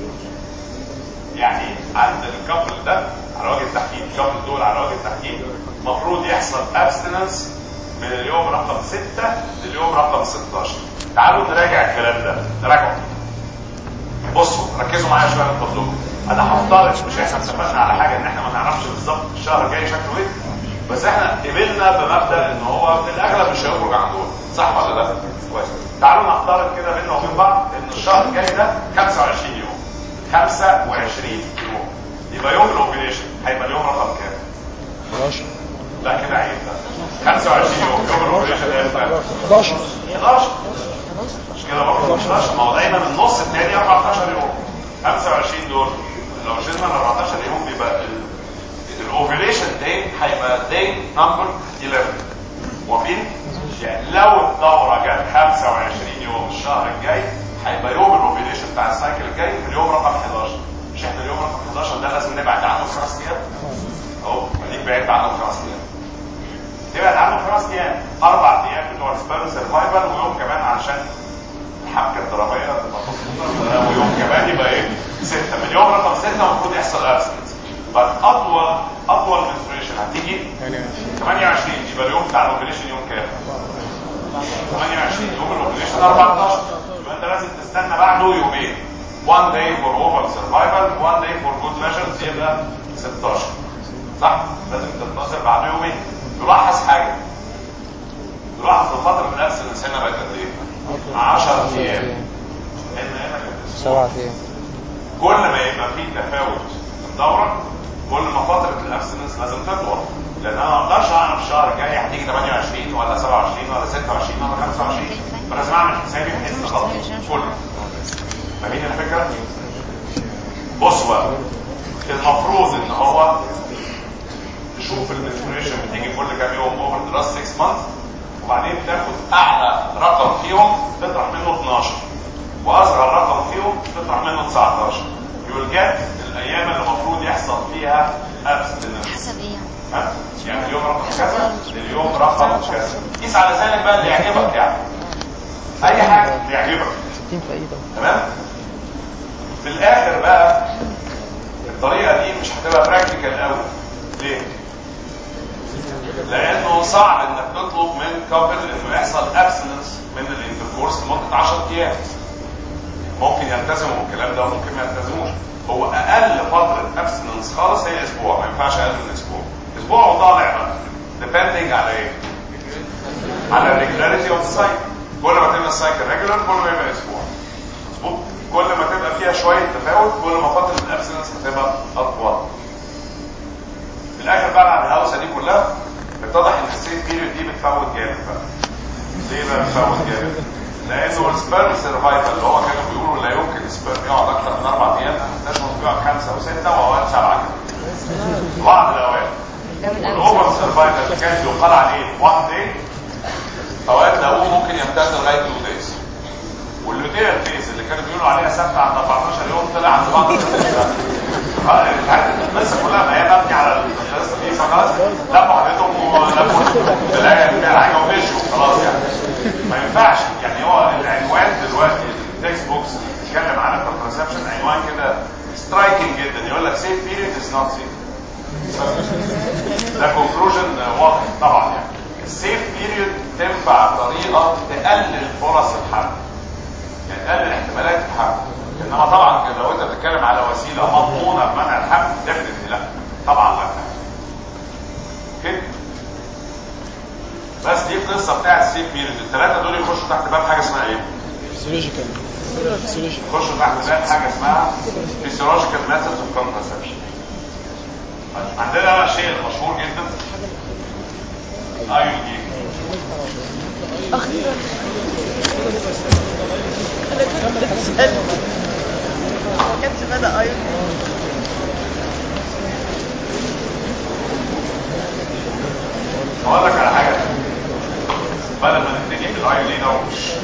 يعني عند الكابل ده على وجه التحديد الكابل دول على وجه التحديد المفروض يحصل ابستنس من اليوم رقم 6 لليوم رقم 16 تعالوا نراجع الكلام ده نراجعه بصوا ركزوا معايا شويه من فضلكم انا هفترض مش احنا اتفقنا على حاجه ان احنا ما نعرفش بالظبط الشهر الجاي شكله ايه بس احنا قبلنا بمبدا ان هو في الاغلب مش هيخرج عن دول صح ولا لا؟ كويس تعالوا نفترض كده بينا وبين بعض ان الشهر الجاي ده 25 يوم 25 يوم يبقى يوم الاوبريشن هيبقى اليوم رقم كام؟ 11 لا كده عيب ده 25 يوم يوم الاوبريشن ده امتى؟ 11 11 مش كده برضه 11 ما هو دايما النص الثاني 14 يوم 25 دول لو شلنا ال 14 يوم بيبقى الاوفيليشن داي هيبقى داي نمبر 11 واقفين؟ يعني لو الدوره جت 25 يوم الشهر الجاي هيبقى يوم الاوفيليشن بتاع السايكل الجاي في اليوم رقم 11 مش احنا اليوم رقم 11 ده لازم نبعد عنه خمس ايام اهو اديك بعدت عنه خمس ايام تبعد عنه خمس ايام اربع ايام بتوع سبيرم سرفايفل ويوم كمان علشان الحبكه الضربيه تبقى مظبوطه ويوم كمان يبقى ايه؟ سته من يوم رقم سته المفروض يحصل ابسنت بس اطول اطول منستريشن هتيجي 28 يبقى اليوم بتاع الاوبريشن يوم كام؟ 28 يوم الاوبريشن 14 يبقى انت لازم تستنى بعده يومين 1 day for over survival 1 day for good measures يبقى 16 صح؟ لازم تنتظر بعده يومين تلاحظ حاجه تلاحظ الفتره من الابسنس هنا بقت قد ايه؟ 10 ايام هنا هنا كانت اسبوع 7 ايام كل ما يبقى فيه تفاوت في الدوره كل ما فتره الابسنس لازم تطول لان انا ما اقدرش اعرف الشهر الجاي هتيجي 28 ولا 27 ولا 26 ولا 25 فلازم اعمل حسابي بحيث اغطي كله فاهمين الفكره؟ بصوا بقى المفروض ان هو تشوف المنستريشن بتيجي كل كام يوم اوفر ذا لاست 6 مانث وبعدين تاخد اعلى رقم فيهم تطرح منه 12 واصغر رقم فيهم تطرح منه 19 يقول جت الايام اللي المفروض يحصل فيها ابستنس حسب ايه يعني؟ ها؟ يعني اليوم رقم كذا اليوم رقم كذا قيس على ذلك بقى اللي يعجبك يعني اي حاجه اللي يعجبك 60 في اي دولة تمام في الاخر بقى الطريقه دي مش هتبقى براكتيكال قوي ليه لانه صعب انك تطلب من كابل انه يحصل ابسنس من الانتركورس لمده 10 ايام ممكن يلتزموا بالكلام ده وممكن ما يلتزموش هو اقل فتره ابسنس خالص هي اسبوع ما ينفعش اقل من اسبوع اسبوع وطالع بقى ديبندنج على ايه على الريجولاريتي اوف السايكل كل ما تبقى السايكل ريجولار كل ما يبقى اسبوع مظبوط كل ما تبقى فيها شويه تفاوت كل ما فتره الابسنس هتبقى اطول في الاخر بقى بعد الهوسه دي كلها اتضح ان السيف بيريود دي بتفوت جامد بقى ليه بقى بتفوت جامد؟ لانه السبيرم سرفايفل اللي هو كانوا بيقولوا لا يمكن السبيرم يقعد اكتر من اربع ايام اكتشفوا انه بيقعد خمسه وسته واوقات سبعه كده بعض الاوقات الاوفر سرفايفل اللي كان يقال عليه 1 داي اوقات لقوه ممكن يمتد لغايه 2 دايز واللوتيرال فيز اللي كانوا بيقولوا عليها ثابته عند 14 يوم طلع عند بعض اه الحاجات القصه كلها ما هي مبنيه على القصه دي فخلاص لموا حاجتهم ولموا ده حاجه اوفيشال خلاص يعني ما ينفعش يعني هو العنوان دلوقتي التكست بوكس اللي بيتكلم على كونترسبشن عنوان كده سترايكنج جدا يقول لك سيف بيريد از نوت سيف ده كونكلوجن واضح طبعا يعني السيف بيريود تنفع بطريقه تقلل فرص الحمل يعني تقلل احتمالات الحمل انما طبعا لو انت بتتكلم على وسيله مضمونه بمنع الحمل ديفنتلي لا طبعا لا كده بس دي القصه بتاعت السيف بيريود الثلاثه دول يخشوا تحت باب حاجه اسمها ايه؟ فيسيولوجيكال فيسيولوجيكال يخشوا تحت باب حاجه اسمها physiological methods of contraception عندنا بقى الشيء المشهور جدا ايو دي اخيرا انا كنت بسأل ما كانش بدأ ايوه اقول لك على حاجه بدل ما نبتدي بالايو دي ده ومش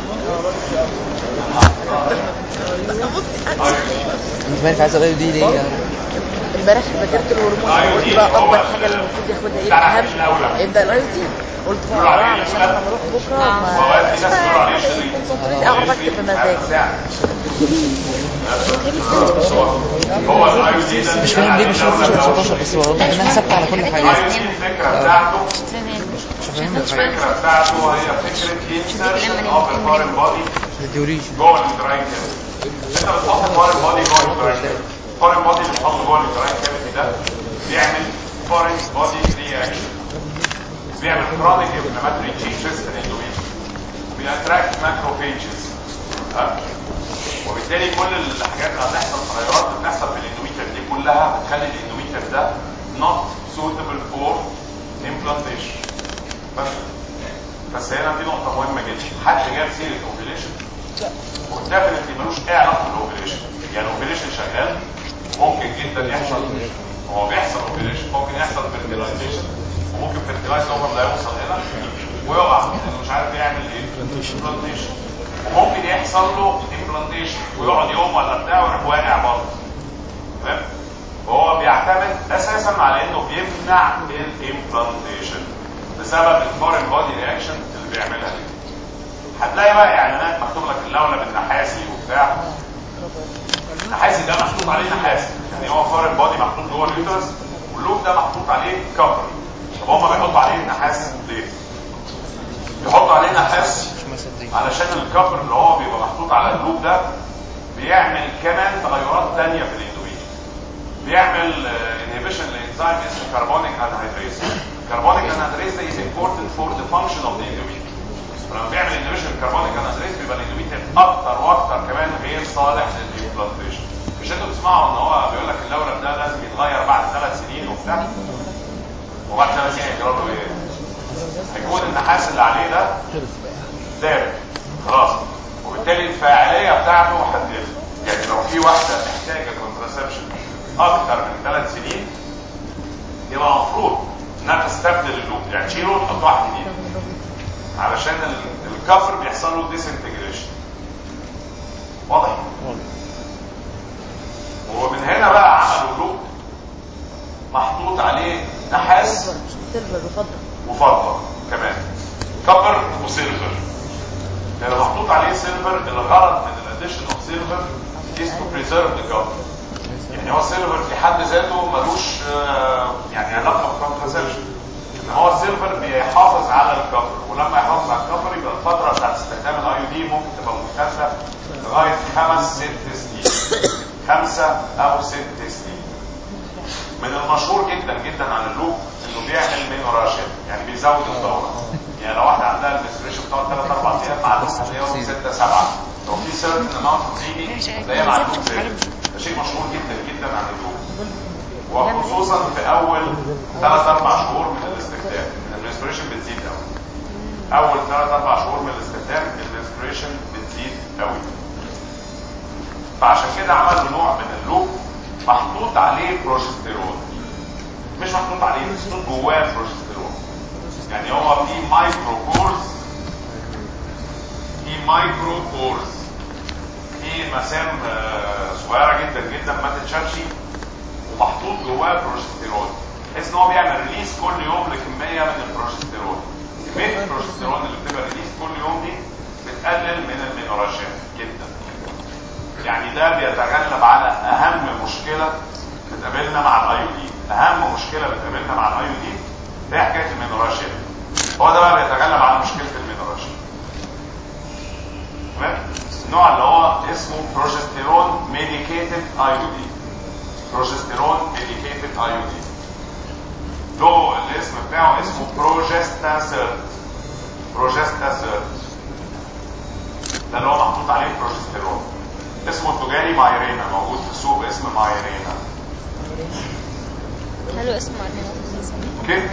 انت مالك عايز الاقي دي ليه يعني امبارح ذاكرت الهرمون أيوة قلت دي بقى هو اكبر ال- حاجه اللي المفروض ياخدها ايه بتاع اهم الأولى. يبدا الاي تي قلت بقى بيقولوا عليه اقراه علشان شريط. لما اروح بكره هو ما في ناس بيقولوا عليه شريط كونسنتريت اعرف اكتب بمزاج هو الايو دي ده مش فاهم ليه مش 15 19 بس هو واضح انها ثابته على كل حاجه الايو دي الفكره بتاعته مش فاهم الحاجه الفكره بتاعته هي فكره insertion of a foreign body الديوريشن جوه الجراين كافيتي انت بتحط فورين بودي جوه الجراين كافيتي فورين بودي اللي بتحطه جوه الجراين كافيتي ده بيعمل فورين بودي رياكشن بيعمل كرونيك انفلاماتوري تشينجز في الاندوميتريوم بيأتراكت ماكروفيجز وبالتالي كل الحاجات اللي هتحصل تغيرات اللي بتحصل في الاندوميتريوم دي كلها بتخلي الاندوميتريوم ده not suitable for implantation بس بس هنا في نقطة مهمة جدا حد جاب سيرة اوفيليشن وديفنتلي ملوش اي علاقة بالاوفيليشن يعني الاوفيليشن شغال ممكن جدا يحصل هو بيحصل اوفيليشن ممكن يحصل فيرتيلايزيشن وممكن فيرتيلايز اوفر ده يوصل هنا ويقع لانه مش عارف يعمل ايه امبلانتيشن وممكن يحصل له امبلانتيشن ويقعد يوم ولا بتاع ويروح واقع برضه تمام وهو بيعتمد اساسا على انه بيمنع الامبلانتيشن بسبب الفورين بودي رياكشن اللي بيعملها دي هتلاقي بقى اعلانات مكتوب لك اللولب النحاسي وبتاع النحاسي ده محطوط عليه نحاس يعني هو فورين بودي محطوط جوه اليوترس واللوب ده محطوط عليه كفر طب هما بيحطوا عليه نحاس ليه؟ بيحطوا عليه نحاس مش مصدق علشان الكفر اللي هو بيبقى محطوط على اللوب ده بيعمل كمان تغيرات تانية في الاندوميتريوم بيعمل انهبيشن لانزيم اسمه كربونيك انهيدريز كربونيك انهيدريز ده is important for the function of the endometrium فلما بيعمل انهبيشن للكربونيك انهيدريز بيبقى الاندوميتريوم اكتر واكتر كمان غير صالح للامبلانتيشن مش انتوا بتسمعوا ان هو بيقول لك اللورب ده لازم يتغير بعد ثلاث سنين وبتاع وبعد ثلاث سنين هيجرى له ايه؟ هيكون النحاس اللي عليه ده ثابت خلاص وبالتالي الفاعليه بتاعته هتقل يعني لو في واحده محتاجه كونتراسبشن اكتر من ثلاث سنين يبقى المفروض انها تستبدل اللوب يعني تشيله وتحط واحد جديد علشان ال- الكفر بيحصل له ديسنتجريشن واضح؟ ومن هنا بقى عملوا لوب محطوط عليه نحاس سيلفر بفضل وفضة كمان كبر وسيلفر يعني محطوط عليه سيلفر الغرض من الاديشن اوف سيلفر is to preserve the copper يعني هو السيلفر في حد ذاته ملوش آه، يعني علاقه بالكونتراسبشن ان هو السيلفر بيحافظ على الكفر ولما يحافظ على الكفر يبقى الفتره بتاعت استخدام الاي دي ممكن تبقى ممتده لغايه خمس ست سنين خمسه او ست سنين من المشهور جدا جدا عن اللوب انه بيعمل مينوراشيا يعني بيزود الدوره يعني لو واحده عندها المنستريشن بتقعد 3 4 ايام مع اللوب هتلاقيهم 6 7 لو في سيرتن اماونت اوف بليدنج هتلاقيها مع اللوب زاد ده شيء مشهور جدا جدا عن اللوب وخصوصا في اول 3 4 شهور من الاستخدام المنستريشن بتزيد قوي اول 3 4 شهور من الاستخدام المنستريشن بتزيد قوي فعشان كده عملوا نوع من اللوب محطوط عليه بروجستيرون مش محطوط عليه محطوط جواه بروجستيرون يعني هو في مايكرو كورز في مايكرو كورز في مسام آه، صغيره جدا جدا ما تتشافش ومحطوط جواه بروجستيرون بحيث ان هو بيعمل ريليس كل يوم لكميه من البروجستيرون مثل البروجستيرون اللي بتبقى ريليز كل يوم دي بتقلل من المينوراجين جدا يعني ده بيتغلب على اهم مشكله بتقابلنا مع الايودين اهم مشكله بتقابلنا مع الايودين هي حكايه المينوراجين هو ده بقى بيتغلب على مشكله المينوراجين تمام النوع اللي هو اسمه بروجستيرون ميديكيتد ايودين بروجستيرون ميديكيتد ايودين له الاسم بتاعه اسمه بروجستاسيرت بروجستاسيرت ده اللي هو محطوط عليه بروجستيرون اسمه التجاري مايرينا موجود في السوق باسم مايرينا قالوا اسمه عندنا اوكي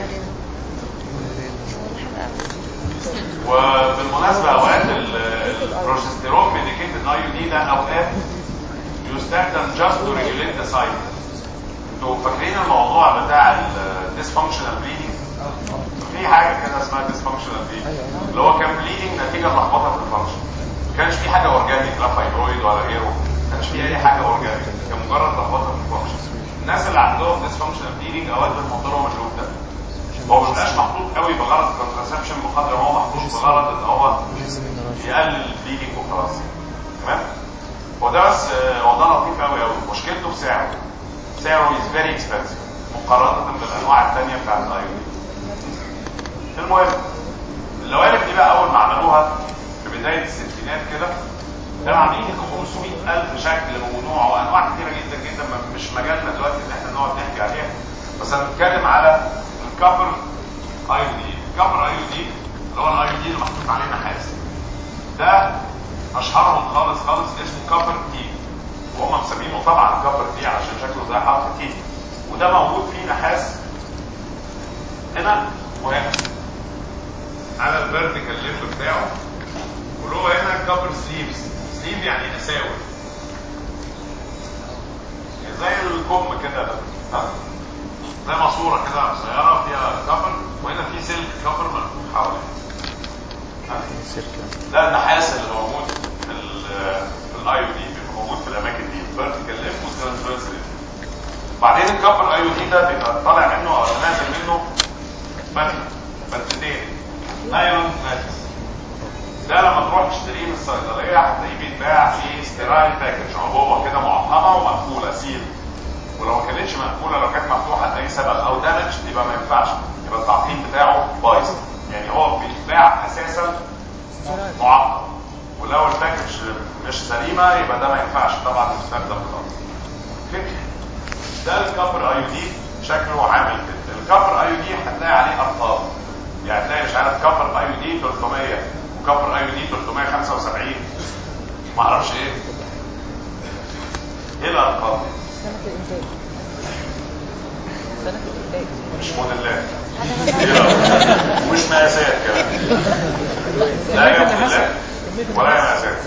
وبالمناسبه اوقات ال- البروجستيرون ميديكيتد اي دي ده اوقات يستخدم جاست تو ريجوليت ذا سايكل انتوا فاكرين الموضوع بتاع الديسفانكشنال بليدنج في حاجه كده اسمها ديسفانكشنال بليدنج اللي هو كان بليدنج نتيجه لخبطه في الفانكشن ما كانش في حاجه اورجانيك لا فايبرويد ولا غيره ما كانش في اي حاجه اورجانيك كان مجرد لخبطه في الفانكشن الناس اللي عندهم ديسفانكشنال بليدنج اوقات بنحط لهم اللوب ده هو ما بيبقاش محطوط قوي بغرض الكونترسبشن بقدر ما هو محطوط بغرض ان هو يقلل البليدنج وخلاص تمام هو ده بس آه، هو ده لطيف قوي قوي مشكلته في سعره سعره از فيري اكسبنسيف مقارنه بالانواع الثانيه بتاعت الايودين المهم اللوالب دي بقى اول ما عملوها في بدايه الستينات كده كانوا عاملين 500000 شكل ونوع وانواع كتيره جدا جدا ما- مش مجالنا دلوقتي ان احنا نقعد نحكي عليها بس هنتكلم على الكبر ايودين الكبر ايودين اللي هو الايودين اللي محطوط عليه نحاس ده اشهرهم خالص خالص اسمه كبر تي وهم مسمينه طبعا كبر تي علشان شكله زي حرف تي وده موجود فيه نحاس هنا وهنا على الفيرتيكال ليف بتاعه وله هنا كبر سليفز سليف يعني اساور يعني زي الكم كده ده ها؟ زي ماسوره كده صغيره فيها كفر وهنا في سلك كفر ملفوف حواليها ها؟ ده النحاس اللي موجود في ال في الاي دي بيبقى موجود في الاماكن دي الفيرتيكال ليف والترانسفيرس ليف بعدين الكفر اي دي ده بيبقى طالع منه او نازل منه فتله فتلتين نايلون ناتس ده لما تروح تشتريه من الصيدليه هتلاقيه بيتباع في ستيرايل باكج عبوه كده معقمه ومقفوله سيل ولو ما كانتش مقفوله لو كانت مفتوحه لاي سبب او دامج يبقى ما ينفعش يبقى التعقيم بتاعه بايظ يعني هو بيتباع اساسا معقم ولو الباكج مش سليمه يبقى ده ما ينفعش طبعا يستخدم خالص اوكي ده الكبر اي دي شكله عامل كده الكبر اي دي هتلاقي عليه ارقام يعني هتلاقي مش عارف كبر اي دي 300 وكبر اي دي 375 ما اعرفش ايه ايه الارقام دي؟ مش موديلات ومش مقاسات كمان لا هي موديلات ولا هي مقاسات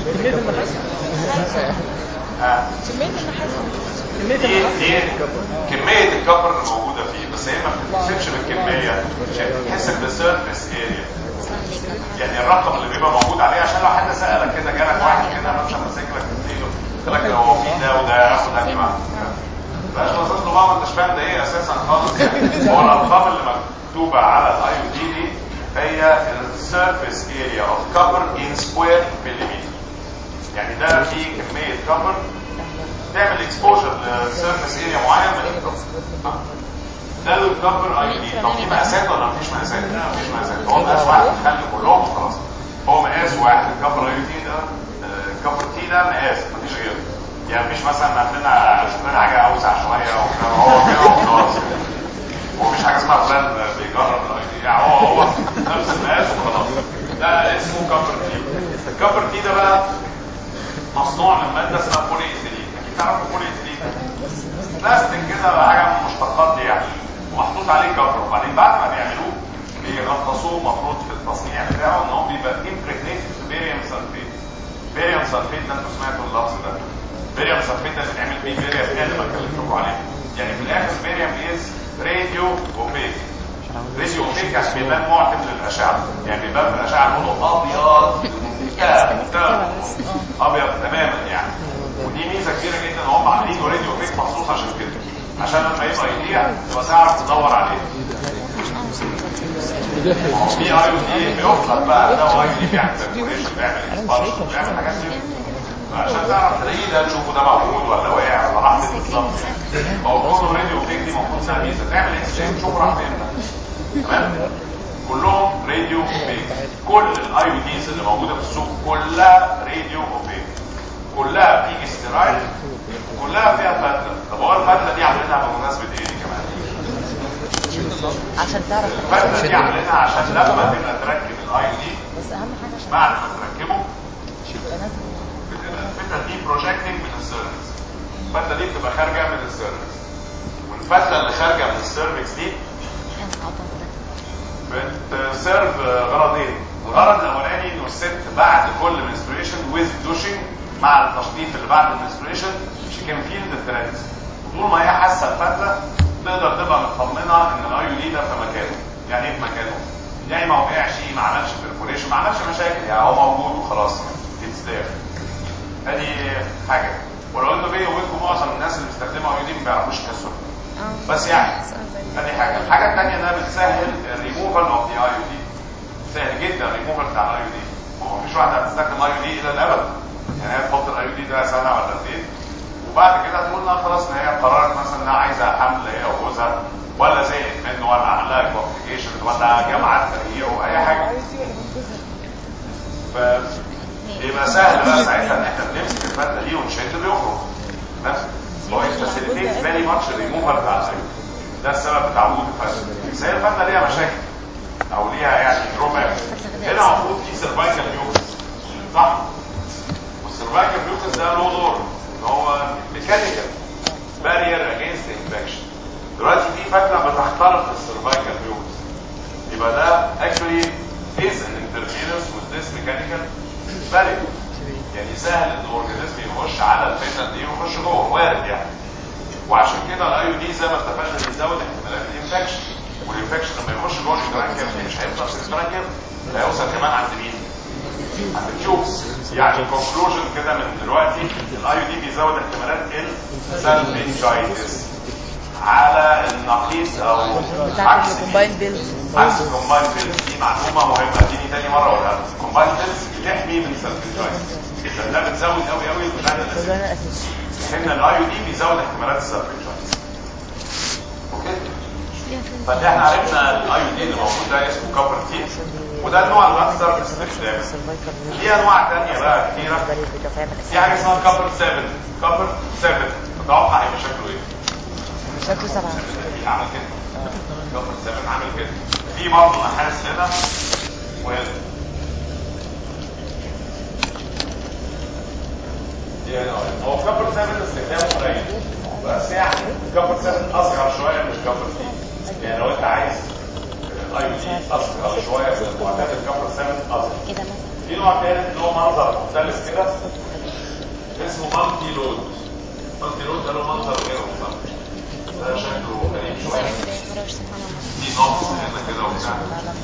ها دي دي كمية الكبر اللي موجودة فيه بس هي ما بتتحسبش بالكمية عشان بتتحسب بالسيرفيس اريا يعني الرقم اللي بيبقى موجود عليه عشان لو حد سألك كده جالك واحد كده مثلا ماسك لك في ايده قال لك لو في ده وده ياخد انهي واحد بلاش بصيت له بقى ما انتش فاهم ده ايه اساسا خالص يعني هو الارقام اللي مكتوبه على الاي او دي دي هي السيرفيس اريا اوف كفر ان سكوير مليمتر يعني ده فيه كميه كفر تعمل اكسبوجر لسيرفيس اريا معين من الكفر ده الكفر اي دي طب في مقاسات ولا مفيش مقاسات؟ لا مفيش مقاسات هو مقاس واحد خلي كلهم وخلاص هو مقاس واحد الكفر اي دي ده الكفر تي ده مقاس مفيش غيره يعني مفيش مثلا عندنا شفنا حاجه اوسع شويه او هو كده وخلاص ومفيش حاجه اسمها فلان بيجرب الاي دي يعني هو هو نفس المقاس وخلاص ده اسمه كفر تي الكفر تي ده بقى مصنوع من ماده اسمها بولي ايثيلين اكيد تعرفوا بولي ايثيلين بلاستيك كده حاجه من المشتقات دي يعني ومحطوط عليه كفر وبعدين بعد ما بيعملوه بيغطسوه المفروض في التصنيع بتاعه ان هو بيبقى امبريجنيتد ببيريوم سلفيت بيريوم سلفيت ده انتوا سمعتوا اللفظ ده بيريوم سلفيت ده بيتعمل بيه بيريوم اللي ما كلمتكم عليه يعني في الاخر بيريوم از راديو اوبيك راديو اوبيك يعني بيبان معتم للاشعه يعني بيبان في الاشعه لونه ابيض كده كده ابيض تماما يعني ودي ميزه كبيره جدا ان هم عاملينه راديو اوبيك مخصوص عشان كده عشان لما يبقى يضيع تبقى تعرف تدور عليه في اي او دي بيخلط بقى ده اي دي بيعمل سيركيوليشن بيعمل اكسبانشن بيعمل حاجات دي عشان تعرف تلاقيه ده تشوفه ده موجود ولا واقع ولا راح فين بالظبط هو كله راديو فيك دي المفروض سنه ميزه تعمل اكسشينج تشوف راح فين ده. تمام كلهم راديو اوبيك كل الاي او ديز اللي موجوده في السوق كلها راديو اوبيك كلها بتيجي ستيرايد كلها فيها فتله طب هو الفتله دي عاملينها بمناسبه ايه دي كمان عشان تعرف الفتله دي عاملينها عشان لما تبقى تركب الاي او دي بس اهم حاجه عشان بعد ما تركبه تبقى نازل بتبقى الفتله دي بروجكتنج من السيرفكس الفتله دي بتبقى خارجه من السيرفكس والفتله اللي خارجه من السيرفكس دي بتسيرف غرضين الغرض الاولاني انه الست بعد كل منستريشن ويز دوشنج مع التشطيف اللي بعد المنستريشن شي كان فيل ذا ثريدز طول ما هي حاسه الفتله تقدر تبقى مطمنه ان الاي يو دي ده في مكانه يعني ايه في مكانه يعني ما وقعش ما عملش بيرفوريشن ما عملش مشاكل يعني هو موجود وخلاص اتس ذير ادي حاجه ولو انه بيني وبينكم معظم الناس اللي بيستخدموا اي دي ما بيعرفوش يحسوا بس يعني ادي حاجه الحاجه الثانيه انها بتسهل الريموفال اوف ذا اي يو دي سهل جدا الريموفال بتاع الاي يو دي ما فيش واحده هتستخدم اي يو دي الى الابد يعني هي تحط الاي يو دي ده سنه ولا اثنين وبعد كده تقول لا خلاص ان هي قررت مثلا انها عايزه حمل هي وجوزها ولا زهقت منه ولا عمل لها كومبليكيشن ولا جامعه تريقه اي حاجه ف يبقى سهل بقى ساعتها ان احنا بنمسك الفتله دي ونشد بيخرج بس هو فاسيليتيت فيري ماتش الريموفر بتاع الايون ده السبب بتاع وجود الفتله بس هي الفتله ليها مشاكل او ليها يعني دروباك هنا المفروض في سيرفايكال ميوكس صح والسيرفايكال ميوكس ده له دور ان هو ميكانيكال بارير اجينست انفكشن دلوقتي في فتله بتخترق السيرفايكال ميوكس يبقى ده actually is an interference with this mechanical barrier يعني سهل ان الاورجانيزم يخش على الفتله دي ويخش جوه وارد يعني وعشان كده الاي دي زي ما اتفقنا بيزود احتمالات الانفكشن والانفكشن لما يخش جوه الجرانكيوم مش هيفضل في الجرانكيوم ده هيوصل كمان عند مين؟ عند التيوبس يعني كونكلوجن كده من دلوقتي الاي دي بيزود احتمالات السالفنجايتس على النقيض او بتاعت عكس دي. الكومباين بيلز عكس الكومباين بيلز دي معلومه مهمه اديني تاني مره ولا الكومباين بيلز بتحمي من السالفنجايتس ده بتزود قوي قوي الغداء الاساسي ده الاساسي ان الاي دي بيزود احتمالات السالفنجايتس اوكي فده احنا عرفنا الاي دي اللي موجود ده اسمه كوبر تي وده النوع الاكثر استخداما في انواع ثانيه بقى كتيره في حاجه اسمها كوبر 7 كوبر 7 تتوقع هيبقى شكله ايه؟ شكله سبعة عامل كده كوبر 7 عامل كده في برضه نحاس هنا وهنا يعني هو كوبر 7 استخدامه قليل بس يعني كوبر 7 اصغر شويه من الكوبر تي يعني لو انت عايز اي دي اصغر شويه من معدات الكوبر 7 اصغر كده مثلا في نوع ثالث له منظر مختلف كده اسمه مالتي لود مالتي لود ده له منظر غير مختلف ده شكله غريب شويه مراوش سبحان الله في نقص هنا كده وبتاع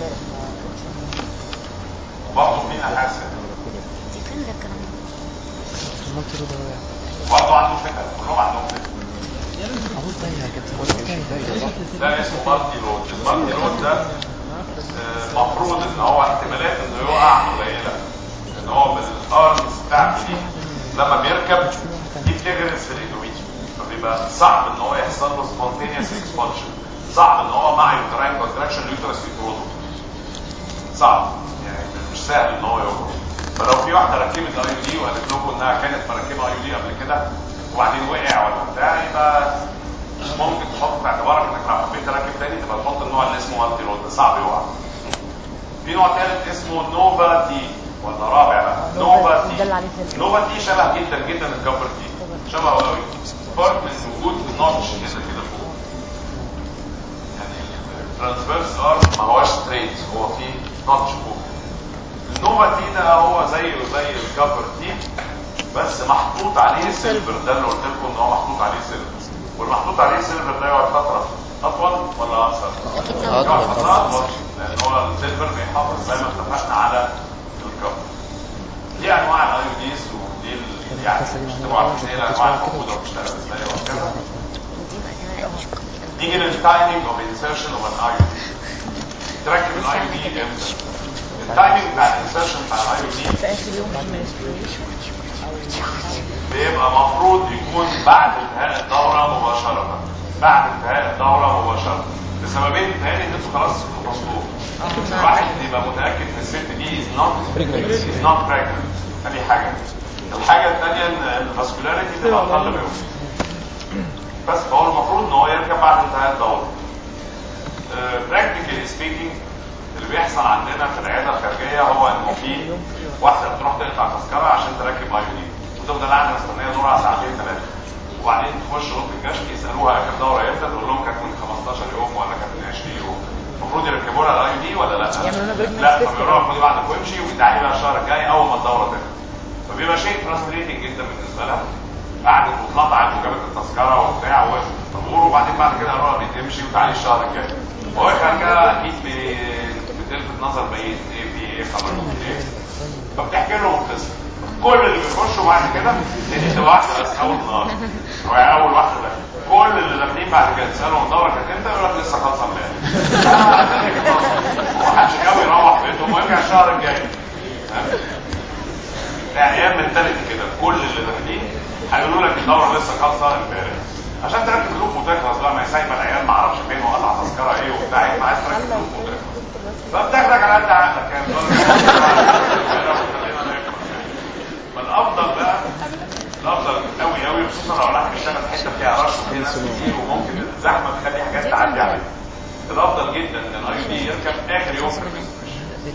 برضه في نحاس هنا دي فين ده الكلام ده المنطقة ده واقع برضه عنده فكره كلهم عندهم فكره عمود دايرة كده هو ده كان دايرة صح؟ ده اسمه مالتي لود المالتي لود ده المفروض ان هو احتمالات انه يقع قليله ان هو بالارمز بتاعتي دي لما بيركب دي بتغرس في الاندوميتريوم فبيبقى صعب ان هو يحصل له سبونتينيوس اكسبانشن صعب ان هو مع يوتراين كونتراكشن اليوترس يطرده صعب يعني مش سهل ان هو يخرج فلو في واحده ركبت اي دي وقالت لكم انها كانت مركبه اي دي قبل كده وبعدين وقع ولا بتاع يبقى ممكن تحط في اعتبارك انك لو حبيت تركب تاني تبقى تحط النوع اللي اسمه مالتي رود صعب يقع في نوع ثالث اسمه نوفا تي ولا رابع بقى نوفا ده اللي تي عليه فيلم. نوفا تي شبه جدا جدا الكفر تي شبه قوي فرق من وجود النوتش هنا كده فوق يعني الترانسفيرس ارم ما هوش ستريت هو فيه نوتش فوق النوفا تي ده هو زيه زي الكفر تي بس محطوط عليه سيلفر ده اللي قلت لكم ان هو محطوط عليه سيلفر والمحطوط عليه سيلفر ده يقعد فتره اطول ولا اقصر؟ يقعد فتره اطول لان هو السيلفر بيحافظ زي ما اتفقنا على الكفر دي انواع الاي ديز ودي ال- يعني مش تبقوا عارفين ايه الانواع الموجوده وبتشتغل ازاي وكده ودي بقى كمان مش نيجي للتايمينج اوف انسيرشن اوف ان اي تركب الاي دي امتى التايمنج بتاع الانسرشن بتاع الاي دي في اخر يوم في المنستريشن بيبقى مفروض يكون بعد انتهاء الدورة مباشرة بعد انتهاء الدورة مباشرة لسببين تاني ان انتوا خلاص خلصتوه الواحد يبقى متأكد ان الست دي is not is not pregnant ادي حاجة الحاجة الثانية ان الفاسكولاريتي تبقى اقل بيوم بس فهو المفروض ان هو يركب بعد انتهاء الدورة براكتيكالي سبيكينج اللي بيحصل عندنا في العياده الخارجيه هو انه في واحده بتروح تقطع تذكره عشان تركب اي دي وتفضل قاعده مستنيه دورها ساعتين ثلاثه وبعدين تخش اوضه الكشف يسالوها اخر دوره امتى تقول لهم كانت من 15 يوم ولا كانت من 20 يوم المفروض يركبوا لها الاي دي ولا لا؟ يعملوا لها بريك لا نفس فبيقولوا لها خدي بعدك وامشي وتعالي بقى الشهر الجاي اول ما الدوره تبدا فبيبقى شيء فرستريتنج جدا بالنسبه لها قعدت واتلطعت وجابت التذكره وبتاع وقفت في الطابور وبعدين بعد كده قالوا لها تمشي وتعالي الشهر الجاي واخر كده اكيد بي- بتلفت نظر بقيه ايه في ايه خبر ايه فبتحكي لهم القصه كل اللي بيخشوا بعد كده دي تبقى واحده بس اول نهار او يعني اول واحده ده كل اللي داخلين بعد كده تسالهم الدوره كانت امتى يقول لك لسه خالصه امبارح محدش جاوي يروح بيتهم ويرجع الشهر الجاي فاهم؟ يعني ايام منتاليتي كده كل اللي داخلين هيقولوا لك الدوره لسه خالصه امبارح عشان تركب لوب وتخلص بقى ما هي سايبه العيال ما اعرفش فين وقطع تذكره ايه وبتاع ايه عايز تركب لوب وتخلص فبتاخدك على قد عقلك يعني فالافضل بقى الافضل قوي قوي خصوصا لو راح بيشتغل في حته فيها رش وفيها ناس كتير وممكن الزحمه تخلي حاجات تعدي عليك الافضل جدا ان الاي دي يركب اخر يوم في المنستريشن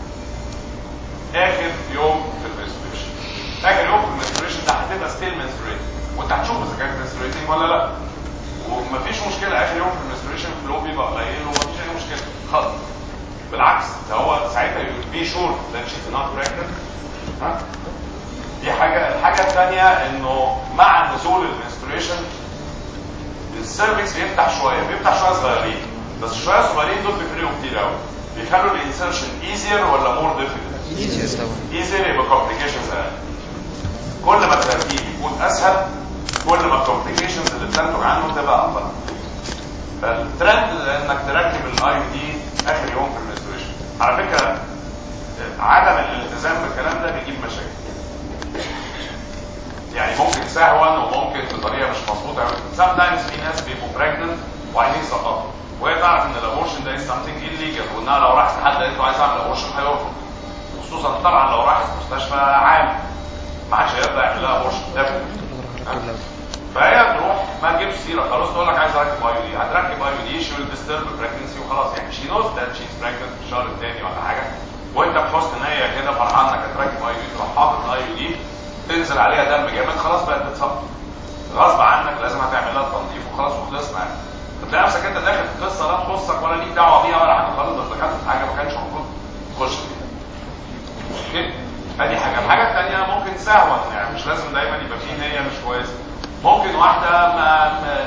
اخر يوم في المنستريشن اخر يوم في المنستريشن ده هتبقى ستيل منستريت وانت هتشوف اذا كانت منستريتنج ولا لا ومفيش مشكله اخر يوم في المنستريشن فلو بيبقى قليل ومفيش اي مشكله خالص بالعكس ده هو ساعتها يقول بي شور that she's not pregnant ها دي حاجه الحاجه الثانيه انه مع نزول المنستريشن السيرفكس بيفتح شويه بيفتح شويه صغيرين بس شويه صغيرين دول بيفرقوا كتير قوي بيخلوا الانسرشن ايزير ولا مور ديفيكلت ايزي طبعا ايزير يبقى كومبليكيشنز اقل كل ما التركيب يكون اسهل كل ما الكومبليكيشنز اللي بتنتج عنه تبقى اقل فالترند انك تركب الاي دي اخر يوم في المنستريشن على فكره عدم الالتزام بالكلام ده بيجيب مشاكل يعني ممكن سهوا وممكن بطريقه مش مظبوطه قوي سام تايمز في ناس بيبقوا بريجننت وعايزين يسقطوا وهي تعرف ان الابورشن ده something illegal وانها لو راحت لحد قالت له عايز اعمل ابورشن هيرفض خصوصا طبعا لو راحت مستشفى عام ما حدش هيرضى يعمل لها ابورشن فهي تروح ما تجيبش سيره خلاص تقول لك عايز اركب اي دي هتركب اي دي شي ويل ديسترب بريجنسي وخلاص يعني شي نوز ذات شيز بريجننت في الشهر الثاني ولا حاجه وانت بحسن نيه كده فرحان انك هتركب اي دي تروح حاطط الاي دي تنزل عليها دم جامد خلاص بقت بتصفي غصب عنك لازم هتعمل لها تنظيف وخلاص وخلصنا يعني فتلاقي نفسك انت داخل في قصه لا تخصك ولا ليك دعوه بيها ولا حاجه خالص بس دخلت في حاجه ما كانش المفروض تخش فيها اوكي ادي حاجه الحاجه الثانيه ممكن سهوا يعني مش لازم دايما يبقى فيه نيه مش كويسه ممكن واحده ما ما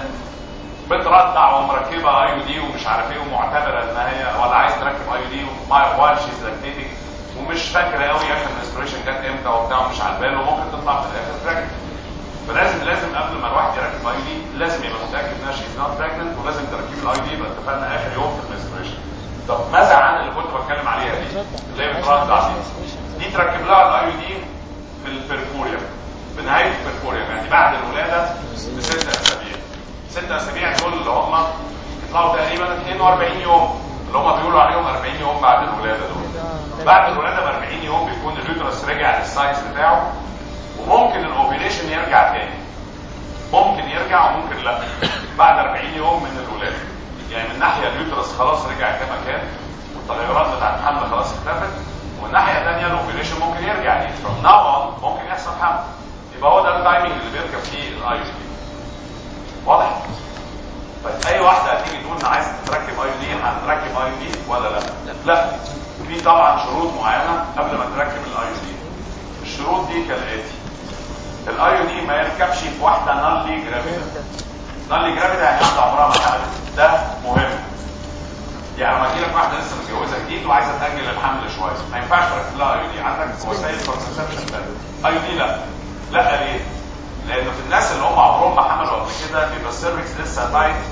بترضع ومركبه اي دي ومش عارف ايه ومعتبره ان هي ولا عايز تركب اي دي وايل شيز لاكتيتنج ومش فاكره قوي اخر الانسبريشن جت امتى وبتاع ومش على باله وممكن تطلع في الاخر براجننت فلازم لازم قبل ما الواحد يركب اي دي لازم يبقى متاكد انها شيز نوت براجننت ولازم تركيب الاي دي يبقى اتفقنا اخر يوم في الانسبريشن طب ماذا عن اللي كنت بتكلم عليها دي اللي هي بترضع دي دي تركب لها الاي دي في البرفوريا في نهايه البرفوريا يعني بعد الولاده بست اسابيع ست اسابيع دول اللي هم يطلعوا تقريبا 42 يوم اللي هم بيقولوا عليهم 40 يوم بعد الولاده دول بعد الولاده ب 40 يوم بيكون اليوترس رجع للسايز بتاعه وممكن الاوفيليشن يرجع تاني ممكن يرجع وممكن لا بعد 40 يوم من الولاده يعني من ناحيه اليوترس خلاص رجع كما كان والتغيرات بتاعت الحمل خلاص اختفت ومن ناحيه ثانيه الاوفيليشن ممكن يرجع يعني from now on ممكن يحصل حمل يبقى هو ده التايمنج اللي بيركب فيه الاي دي واضح؟ طيب اي واحده هتيجي تقول انا عايز تركب اي دي هتركب اي دي ولا لا؟ لا في طبعا شروط معينه قبل ما تركب الاي دي الشروط دي كالاتي الاي دي ما يركبش في واحده نالي جرافيتا نالي جرافيتا يعني واحده عمرها ما حملت ده مهم يعني لما تجي لك واحده لسه متجوزه جديد وعايزه تاجل الحمل شويه ما ينفعش تركب لها اي دي عندك وسائل كونسبشن اي دي لا لا ليه؟ لانه في الناس اللي هم عمرهم ما حملوا قبل كده بيبقى السيرفكس لسه تايت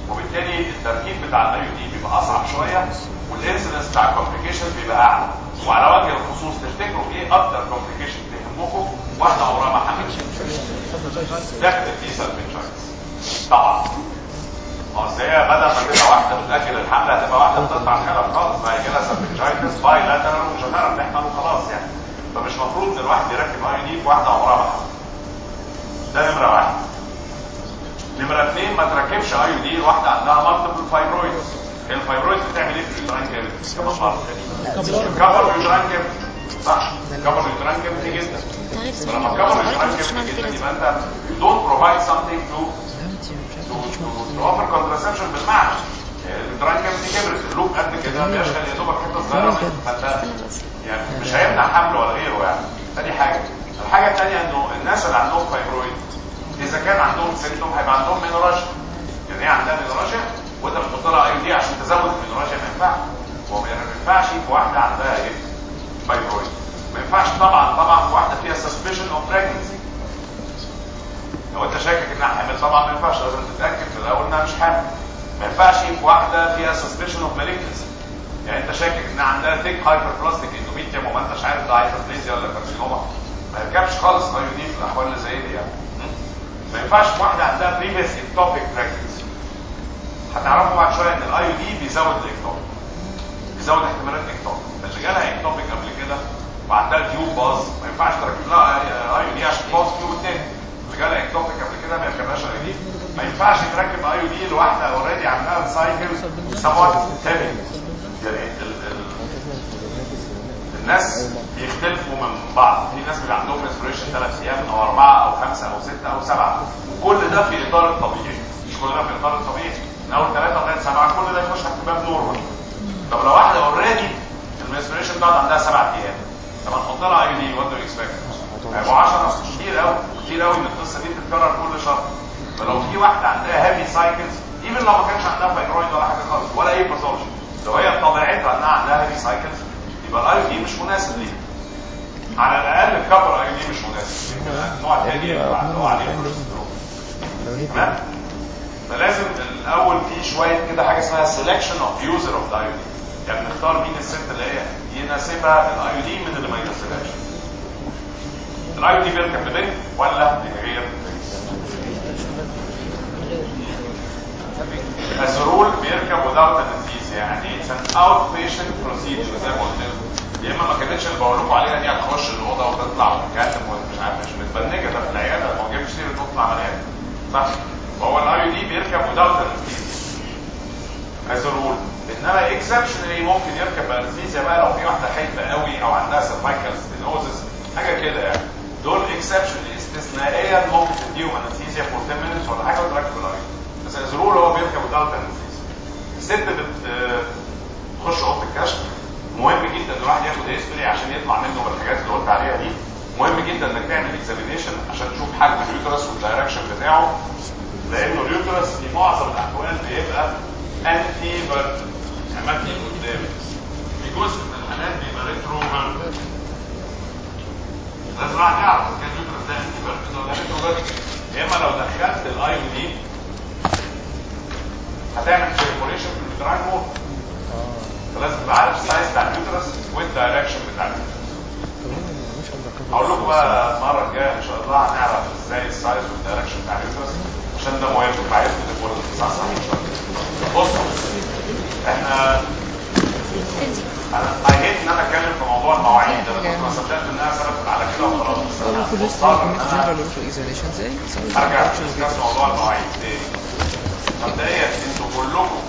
وبالتالي التركيب بتاع الاي دي بيبقى اصعب شويه والانسلنس بتاع الكومبليكيشن بيبقى اعلى وعلى وجه الخصوص تفتكروا ايه اكتر كومبليكيشن تهمكم واحده عمرها ما حملت داخل الفيسا المنشايتس طبعا اصل هي بدل ما تبقى واحده بتاكل الحمل هتبقى واحده بتقطع الخلل خالص ما هي كده سبنجايتس باي لاترال ومش هنعرف نحمل وخلاص يعني فمش المفروض ان الواحد يركب اي دي في واحده عمرها ما حملت ده نمره واحد نمره اثنين ما تركبش اي دي لواحده عندها مالتيبل فايبرويدز الفايبرويدز بتعمل ايه في اليوتراين كافيتي كمان مره كفر اليوتراين كافيتي صح كفر اليوتراين كافيتي جدا فلما كفر اليوتراين كافيتي جدا يبقى انت you don't provide something to to offer contraception بالمعنى اليوتراين كافيتي كبرت اللوب قد كده بيشغل يا دوبك حته صغيره فانت يعني مش هيمنع حمل ولا غيره يعني ادي حاجه الحاجه الثانيه انه الناس اللي عندهم فايبرويد اذا كان عندهم سيمتوم هيبقى عندهم مينوراجيا يعني ايه عندها مينوراجيا وانت بتحط لها اي دي عشان تزود المينوراجيا ما ينفعش هو ما ينفعش في واحده عندها ايه فايبرويد ما ينفعش طبعا طبعا في واحده فيها سسبشن اوف بريجنسي لو انت شاكك انها حامل طبعا ما ينفعش لازم تتاكد في الاول انها مش حامل ما ينفعش في واحده فيها سسبشن اوف مالجنسي يعني انت شاكك انها عندها تيك هايبر بلاستيك اندوميتريوم وما انتش عارف ده هايبربليزيا ولا كارسينوما ما يركبش خالص اي دي في الاحوال اللي زي دي يعني ما ينفعش في واحده عندها بريفيس اكتوبيك براكتس هتعرفوا بعد شويه ان الاي دي بيزود الاكتوبيك بيزود احتمالات الاكتوبيك اللي جالها اكتوبيك قبل كده وعندها تيوب باظ ما ينفعش تركب لها اي دي عشان تبوظ تيوب التاني اللي جالها اكتوبيك قبل كده ما يركبهاش اي دي ما ينفعش تركب اي دي لواحده اوريدي عندها سايكل سموات هيفي يعني ال ال الناس بيختلفوا من بعض في ناس بيبقى عندهم ريسبريشن ثلاث ايام او اربعه او خمسه او سته او سبعه وكل ده في اطار الطبيعي مش كل ده في اطار الطبيعي من اول ثلاثه لغايه سبعه كل ده يخش تحت باب نورمال طب لو واحده اوريدي الريسبريشن بتاعت عندها سبع ايام طب هنحط لها اي دي وات دو اكسبكت هيبقوا 10 كتير قوي كتير قوي ان القصه دي تتكرر كل شهر فلو في واحده عندها هيفي سايكلز ايفن لو ما كانش عندها فايبرويد ولا حاجه خالص ولا اي باثولوجي لو هي طبيعتها انها عندها هيفي سايكلز يبقى الاي دي مش مناسب ليه على الاقل الكفر اي دي مش مناسب النوع الثاني اللي هو عليه تمام فلازم الاول في شويه كده حاجه اسمها سelection اوف يوزر اوف الاي دي يعني نختار مين الست اللي هي يناسبها الاي دي من اللي ما يناسبهاش الاي دي بيركب لبنت ولا لغير الزرول بيركب without anesthesia يعني it's an outpatient procedure زي ما قلت لكم يا اما ما كانتش اللي بقول لكم عليها دي هتخش الاوضه وتطلع وتتكلم ومش عارف مش متبنجه ده في العياده ما جابش سيره تطلع عمليات صح فهو الاي دي بيركب without anesthesia as a rule انما اكسبشنالي ممكن يركب انستيزيا بقى لو في واحده خايفه قوي او عندها سيرفايكال ستينوزس حاجه كده يعني دول اكسبشن استثنائيا ممكن تديهم انستيزيا فور 10 minutes ولا حاجه وتركب الاي بس از رول هو بيركب without انستيزيا الست بتخش اوضه الكشف مهم جدا ان الواحد ياخد هيستوري عشان يطلع منه بالحاجات اللي قلت عليها دي مهم جدا انك تعمل اكزامينيشن عشان تشوف حجم اليوترس والدايركشن بتاعه لانه اليوترس في معظم الاحوال بيبقى انتي فيرت اماكن قدام في جزء من الحالات بيبقى ريترو فيرت لازم الواحد يعرف اذا كان اليوترس ده انتي فيرت ولا ريترو فيرت يا اما لو دخلت الاي دي هتعمل سيركوليشن في الفيتراين مود فلازم تبقى عارف السايز بتاع اليوترس والدايركشن بتاع اليوترس هقول لكم بقى المره الجايه ان شاء الله هنعرف ازاي السايز والدايركشن بتاع اليوترس عشان ده مهم في عايز تكون التسع ساعات ان شاء الله بصوا احنا انا ايهيت ان انا اتكلم في موضوع المواعيد ده انا كنت ما صدقت انها ثبتت على كده وخلاص بس انا مضطر ان انا ارجع ادسكاس موضوع المواعيد تاني مبدئيا انتوا كلكم